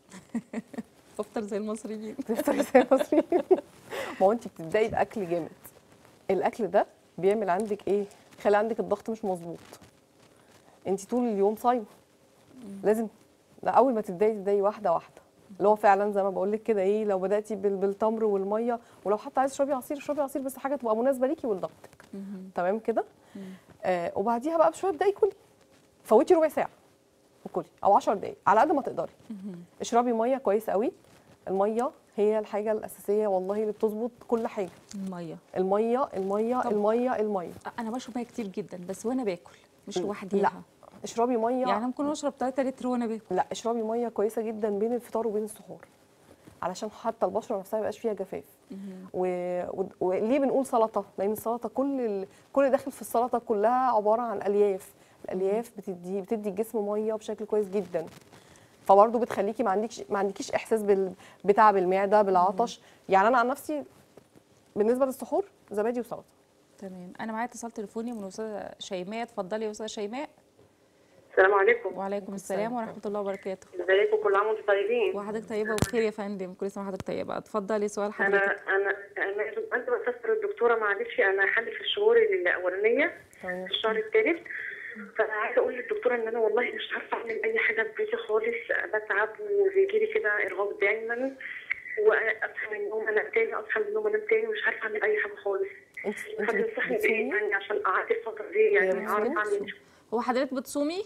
بفطر زي المصريين بتفطري زي المصريين ما هو انت بتبداي باكل جامد الاكل ده بيعمل عندك ايه خلي عندك الضغط مش مظبوط انت طول اليوم صايمه لازم لا اول ما تبداي تبداي واحده واحده اللي هو فعلا زي ما بقول لك كده ايه لو بداتي بال- بالتمر والميه ولو حتى عايزه تشربي عصير اشربي عصير بس حاجه تبقى مناسبه ليكي ولضغطك تمام كده آه وبعديها بقى بشويه ابداي كلي فوتي ربع ساعه وكلي او 10 دقائق على قد ما تقدري اشربي ميه كويس قوي الميه هي الحاجه الاساسيه والله اللي بتظبط كل حاجه الميه الميه الميه طب- الميه الميه انا بشرب ميه كتير جدا بس وانا باكل مش لوحديها لا اشربي ميه يعني ممكن اشرب 3 لتر وانا باكل لا اشربي ميه كويسه جدا بين الفطار وبين السحور علشان حتى البشره نفسها ما يبقاش فيها جفاف و... و... وليه بنقول سلطه لان السلطه كل ال... كل اللي داخل في السلطه كلها عباره عن الياف الالياف بتدي بتدي الجسم ميه بشكل كويس جدا فبرضه بتخليكي ما عندكش ما عندكيش احساس بال... بتعب المعده بالعطش يعني انا عن نفسي بالنسبه للسحور زبادي وسلطه تمام انا معايا اتصال تليفوني من استاذه شيماء اتفضلي يا استاذه شيماء السلام عليكم وعليكم السلام ورحمه الله وبركاته ازيكم كل عام وانتم طيبين وحضرتك طيبه وبخير يا فندم كل سنه وحضرتك طيبه اتفضلي سؤال انا حضرتك انا انا انت بستفسر الدكتوره معلش انا حامل في الشهور الاولانيه تمام في الشهر الثالث فانا عايزه اقول للدكتوره ان انا والله مش عارفه اعمل اي حاجه في بيتي خالص بتعب وبيجي لي كده ارهاق دايما واصحى من النوم انام تاني اصحى من النوم انام تاني مش عارفه اعمل اي حاجه خالص انت انت فتنصحني بايه بتصومي يعني عشان اعدي الفتره دي يعني بتصومي؟ اعرف اعمل هو حضرتك بتصومي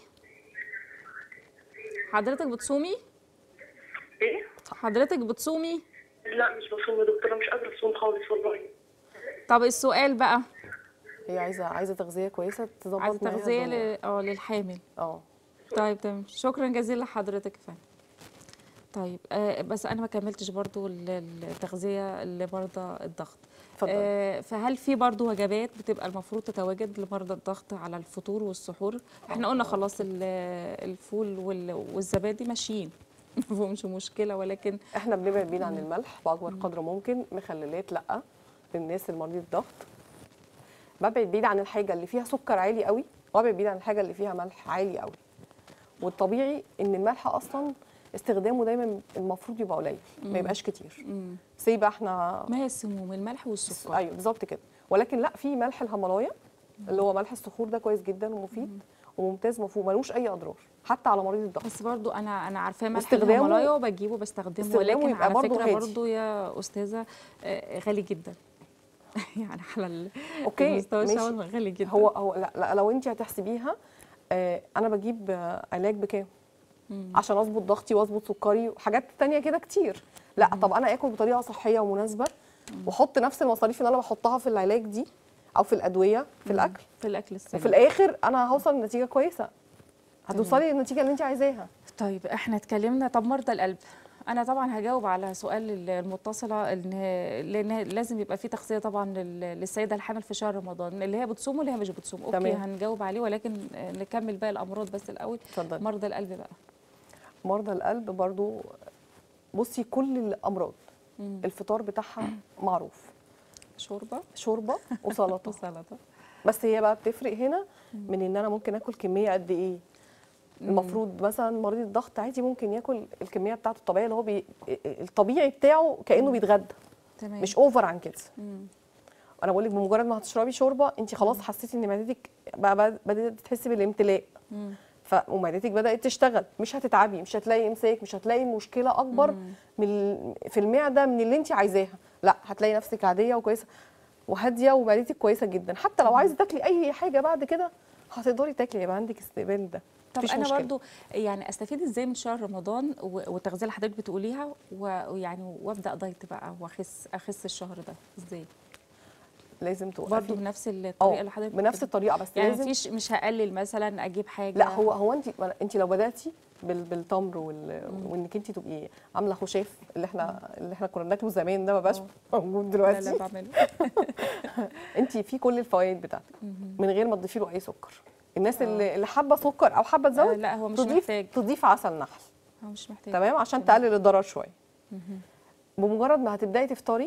حضرتك بتصومي ايه حضرتك بتصومي لا مش بصوم يا دكتوره مش قادره اصوم خالص والله طب السؤال بقى هي عايزه عايزه تغذيه كويسه تظبط عايزه معاها تغذيه الدنيا. ل- اه للحامل اه طيب تمام شكرا جزيلا لحضرتك يا فندم طيب آه بس انا ما كملتش برضو ال- التغذيه لمرضى الضغط اتفضلي. آه فهل في برضو وجبات بتبقى المفروض تتواجد لمرضى الضغط على الفطور والسحور احنا قلنا خلاص ال- الفول وال- والزبادي ماشيين ما فيهمش مشكله ولكن احنا بنبعد بيه عن الملح باكبر قدر ممكن مخللات لا للناس المريض الضغط ببعد بعيد عن الحاجه اللي فيها سكر عالي قوي وابعد بعيد عن الحاجه اللي فيها ملح عالي قوي والطبيعي ان الملح اصلا استخدامه دايما المفروض يبقى قليل مم. ما يبقاش كتير مم. سي بقى احنا ما هي السموم الملح والسكر ايوه بالظبط كده ولكن لا في ملح الهيمالايا اللي هو ملح الصخور ده كويس جدا ومفيد وممتاز مفهوم ملوش اي اضرار حتى على مريض الضغط بس برضو انا انا عارفاه ملح واستخدامه- الهيمالايا وبجيبه بستخدمه استخدامه ولكن يبقى على برضو فكره هادي. برضو يا استاذه آه، غالي جدا يعني على ال- اوكي المستوى ماشي الشعبي غالي جدا هو هو لا, لا لو انت هتحسبيها آه انا بجيب آه علاج بكام مم. عشان اظبط ضغطي واظبط سكري وحاجات تانية كده كتير لا طب انا اكل بطريقه صحيه ومناسبه واحط نفس المصاريف اللي انا بحطها في العلاج دي او في الادويه في الاكل في الاكل السليم وفي الاخر انا هوصل لنتيجه كويسه هتوصلي للنتيجه اللي انت عايزاها طيب احنا اتكلمنا طب مرضى القلب انا طبعا هجاوب على سؤال المتصله ان لان لازم يبقى في تغذيه طبعا لل- للسيده الحامل في شهر رمضان اللي هي بتصوم واللي هي مش بتصوم اوكي تمام. هنجاوب عليه ولكن نكمل باقي الامراض بس الاول اتفضلي مرضى القلب بقى مرضى القلب برضو بصي كل الامراض مم. الفطار بتاعها معروف شوربه شوربه وسلطه وسلطه بس هي بقى بتفرق هنا من ان انا ممكن اكل كميه قد ايه المفروض مثلا مريض الضغط عادي ممكن ياكل الكميه بتاعته الطبيعيه اللي هو بي... الطبيعي بتاعه كانه بيتغدى تمام مش اوفر عن كده مم. انا بقول لك بمجرد ما هتشربي شوربه انت خلاص حسيتي ان معدتك بقى بقى- بدات تحسي بالامتلاء مم. ف ومعدتك بدات تشتغل مش هتتعبي مش هتلاقي امساك مش هتلاقي مشكله اكبر من ال- في المعده من اللي انت عايزاها لا هتلاقي نفسك عاديه وكويسه وهاديه ومعدتك كويسه جدا حتى لو عايزه تاكلي اي حاجه بعد كده هتقدري تاكلي يبقى عندك استقبال ده طب مفيش انا مشكلة. برضو يعني استفيد ازاي من شهر رمضان و- والتغذيه اللي حضرتك بتقوليها و- ويعني وابدا دايت بقى واخس اخس الشهر ده ازاي لازم توقفي برضو بنفس الطريقه اه اللي حضرتك بنفس بتقولي. الطريقه بس يعني لازم مفيش مش هقلل مثلا اجيب حاجه لا هو هو انت انت لو بداتي بال- بالتمر وال... وانك انت تبقي عامله خشاف اللي احنا اللي احنا كنا بناكله زمان ده ما بقاش اه. موجود لا لا دلوقتي بعمله انت في كل الفوائد بتاعتك مهم. من غير ما تضيفي له اي سكر الناس اه. اللي اللي حابه سكر او حابه آه، تزود لا هو مش تضيف محتاج تضيف عسل نحل هو مش محتاج تمام عشان تمام. تقلل الضرر شويه مهم. بمجرد ما هتبداي تفطري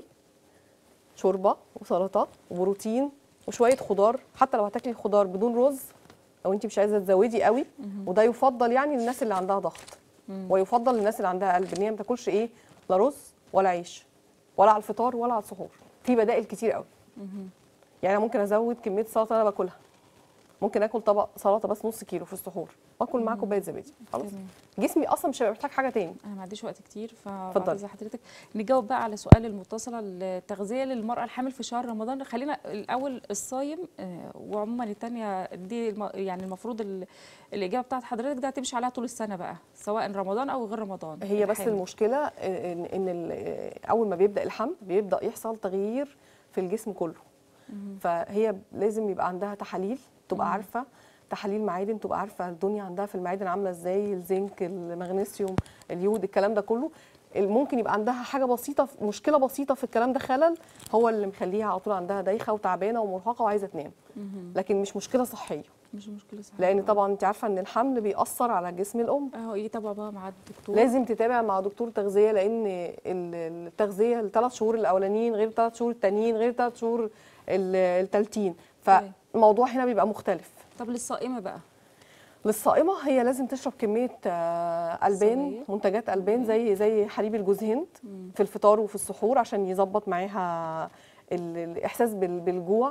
شوربه وسلطه وبروتين وشويه خضار حتى لو هتاكلي خضار بدون رز لو انت مش عايزه تزودي قوي وده يفضل يعني للناس اللي عندها ضغط مم. ويفضل للناس اللي عندها قلب ان هي ما تاكلش ايه لا رز ولا عيش ولا على الفطار ولا على السحور في بدائل كتير قوي مهم. يعني أنا ممكن ازود كميه السلطه اللي انا باكلها ممكن اكل طبق سلطه بس نص كيلو في السحور واكل معاه كوبايه زبادي خلاص تمام. جسمي اصلا مش هيبقى محتاج حاجه تاني انا ما عنديش وقت كتير اتفضلي. فبعد حضرتك نجاوب بقى على سؤال المتصله التغذيه للمراه الحامل في شهر رمضان خلينا الاول الصايم آه، وعموما الثانيه دي الم- يعني المفروض ال- الاجابه بتاعت حضرتك ده هتمشي عليها طول السنه بقى سواء رمضان او غير رمضان هي بس الحامل. المشكله ان ان ال- اول ما بيبدا الحمل بيبدا يحصل تغيير في الجسم كله مهم. فهي لازم يبقى عندها تحاليل تبقى مم. عارفه تحاليل معادن تبقى عارفه الدنيا عندها في المعادن عامله ازاي الزنك المغنيسيوم اليود الكلام ده كله ممكن يبقى عندها حاجه بسيطه مشكله بسيطه في الكلام ده خلل هو اللي مخليها على طول عندها دايخه وتعبانه ومرهقه وعايزه تنام مهم. لكن مش مشكله صحيه مش مشكله صح لان طبعا انت عارفه ان الحمل بيأثر على جسم الام اهو يتابع بقى مع الدكتور لازم تتابع مع دكتور تغذيه لان ال- التغذيه الثلاث شهور الاولانيين غير الثلاث شهور التانيين غير الثلاث شهور ال- التالتين تمام. فالموضوع هنا بيبقى مختلف طب للصائمه بقى للصائمه هي لازم تشرب كميه آه، البان صغير. منتجات البان زي زي حليب الجوز هند مم. في الفطار وفي السحور عشان يظبط معاها ال- الاحساس بال- بالجوع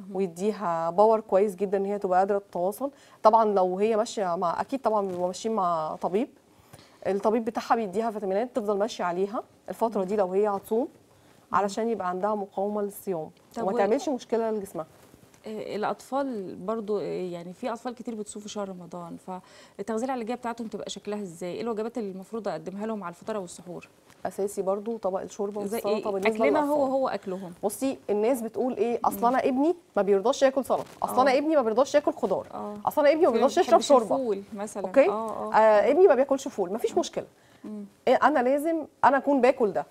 ويديها باور كويس جدا ان هي تبقى قادره تتواصل طبعا لو هي ماشيه مع اكيد طبعا بيبقوا ماشيين مع طبيب الطبيب بتاعها بيديها فيتامينات تفضل ماشيه عليها الفتره دي لو هي هتصوم علشان يبقى عندها مقاومه للصيام طب وما و- تعملش مشكله لجسمها آه، الاطفال برضو آه، يعني في اطفال كتير بتصوم في شهر رمضان فالتغذيه العلاجيه بتاعتهم تبقى شكلها ازاي ايه الوجبات اللي المفروض اقدمها لهم على الفطار والسحور اساسي برضو طبق الشوربه زي والسلطه إيه؟ بالنسبه اكلنا هو للأطفال. هو اكلهم بصي الناس بتقول ايه اصل انا ابني ما بيرضاش ياكل سلطه اصل انا آه. ابني ما بيرضاش ياكل خضار اه اصل انا ابني ما في بيرضاش يشرب بيحبش شوربه الفول مثلا اوكي اه اه آه ابني ما بياكلش فول مفيش مشكله مم. إيه انا لازم انا اكون باكل ده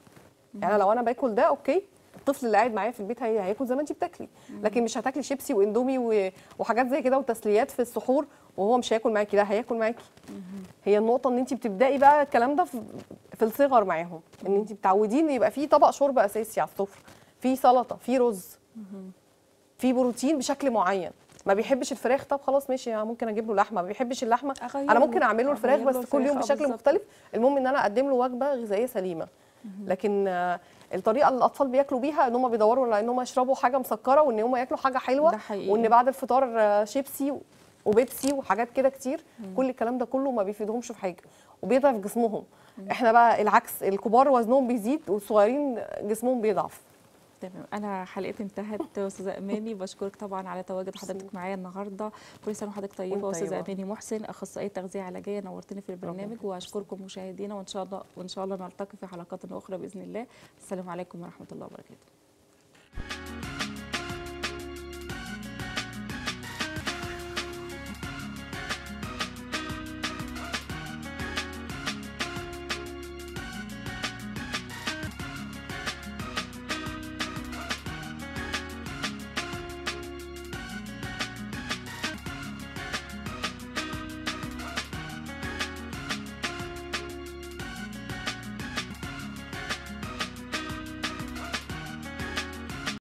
يعني لو انا باكل ده اوكي الطفل اللي قاعد معايا في البيت هي هياكل زي ما انت بتاكلي لكن مش هتاكلي شيبسي واندومي و- وحاجات زي كده وتسليات في السحور وهو مش هياكل معاكي لا هياكل معاكي هي النقطه ان انت بتبداي بقى الكلام ده في, في الصغر معاهم ان انت بتعوديه ان يبقى في طبق شوربه اساسي على السفره في سلطه في رز في بروتين بشكل معين ما بيحبش الفراخ طب خلاص ماشي أنا ممكن اجيب له لحمه ما بيحبش اللحمه أغير انا له- ممكن اعمل له الفراخ أغير له بس كل يوم الفراخ، آه، بشكل بالظبط. مختلف المهم ان انا اقدم له وجبه غذائيه سليمه لكن آه، الطريقه اللي الاطفال بياكلوا بيها ان هم بيدوروا على ان هم يشربوا حاجه مسكره وان هم ياكلوا حاجه حلوه ده حقيقي. وان بعد الفطار آه، شيبسي وبيبسي وحاجات كده كتير كل الكلام ده كله ما بيفيدهمش في حاجه وبيضعف جسمهم احنا بقى العكس الكبار وزنهم بيزيد والصغيرين جسمهم بيضعف تمام انا حلقتي انتهت استاذه اماني بشكرك طبعا على تواجد حضرتك معايا النهارده كل سنه وحضرتك طيبه وانت استاذه طيبة. اماني محسن اخصائيه تغذيه علاجيه نورتني في البرنامج واشكركم مشاهدينا وان شاء الله وان شاء الله نلتقي في حلقات اخرى باذن الله السلام عليكم ورحمه الله وبركاته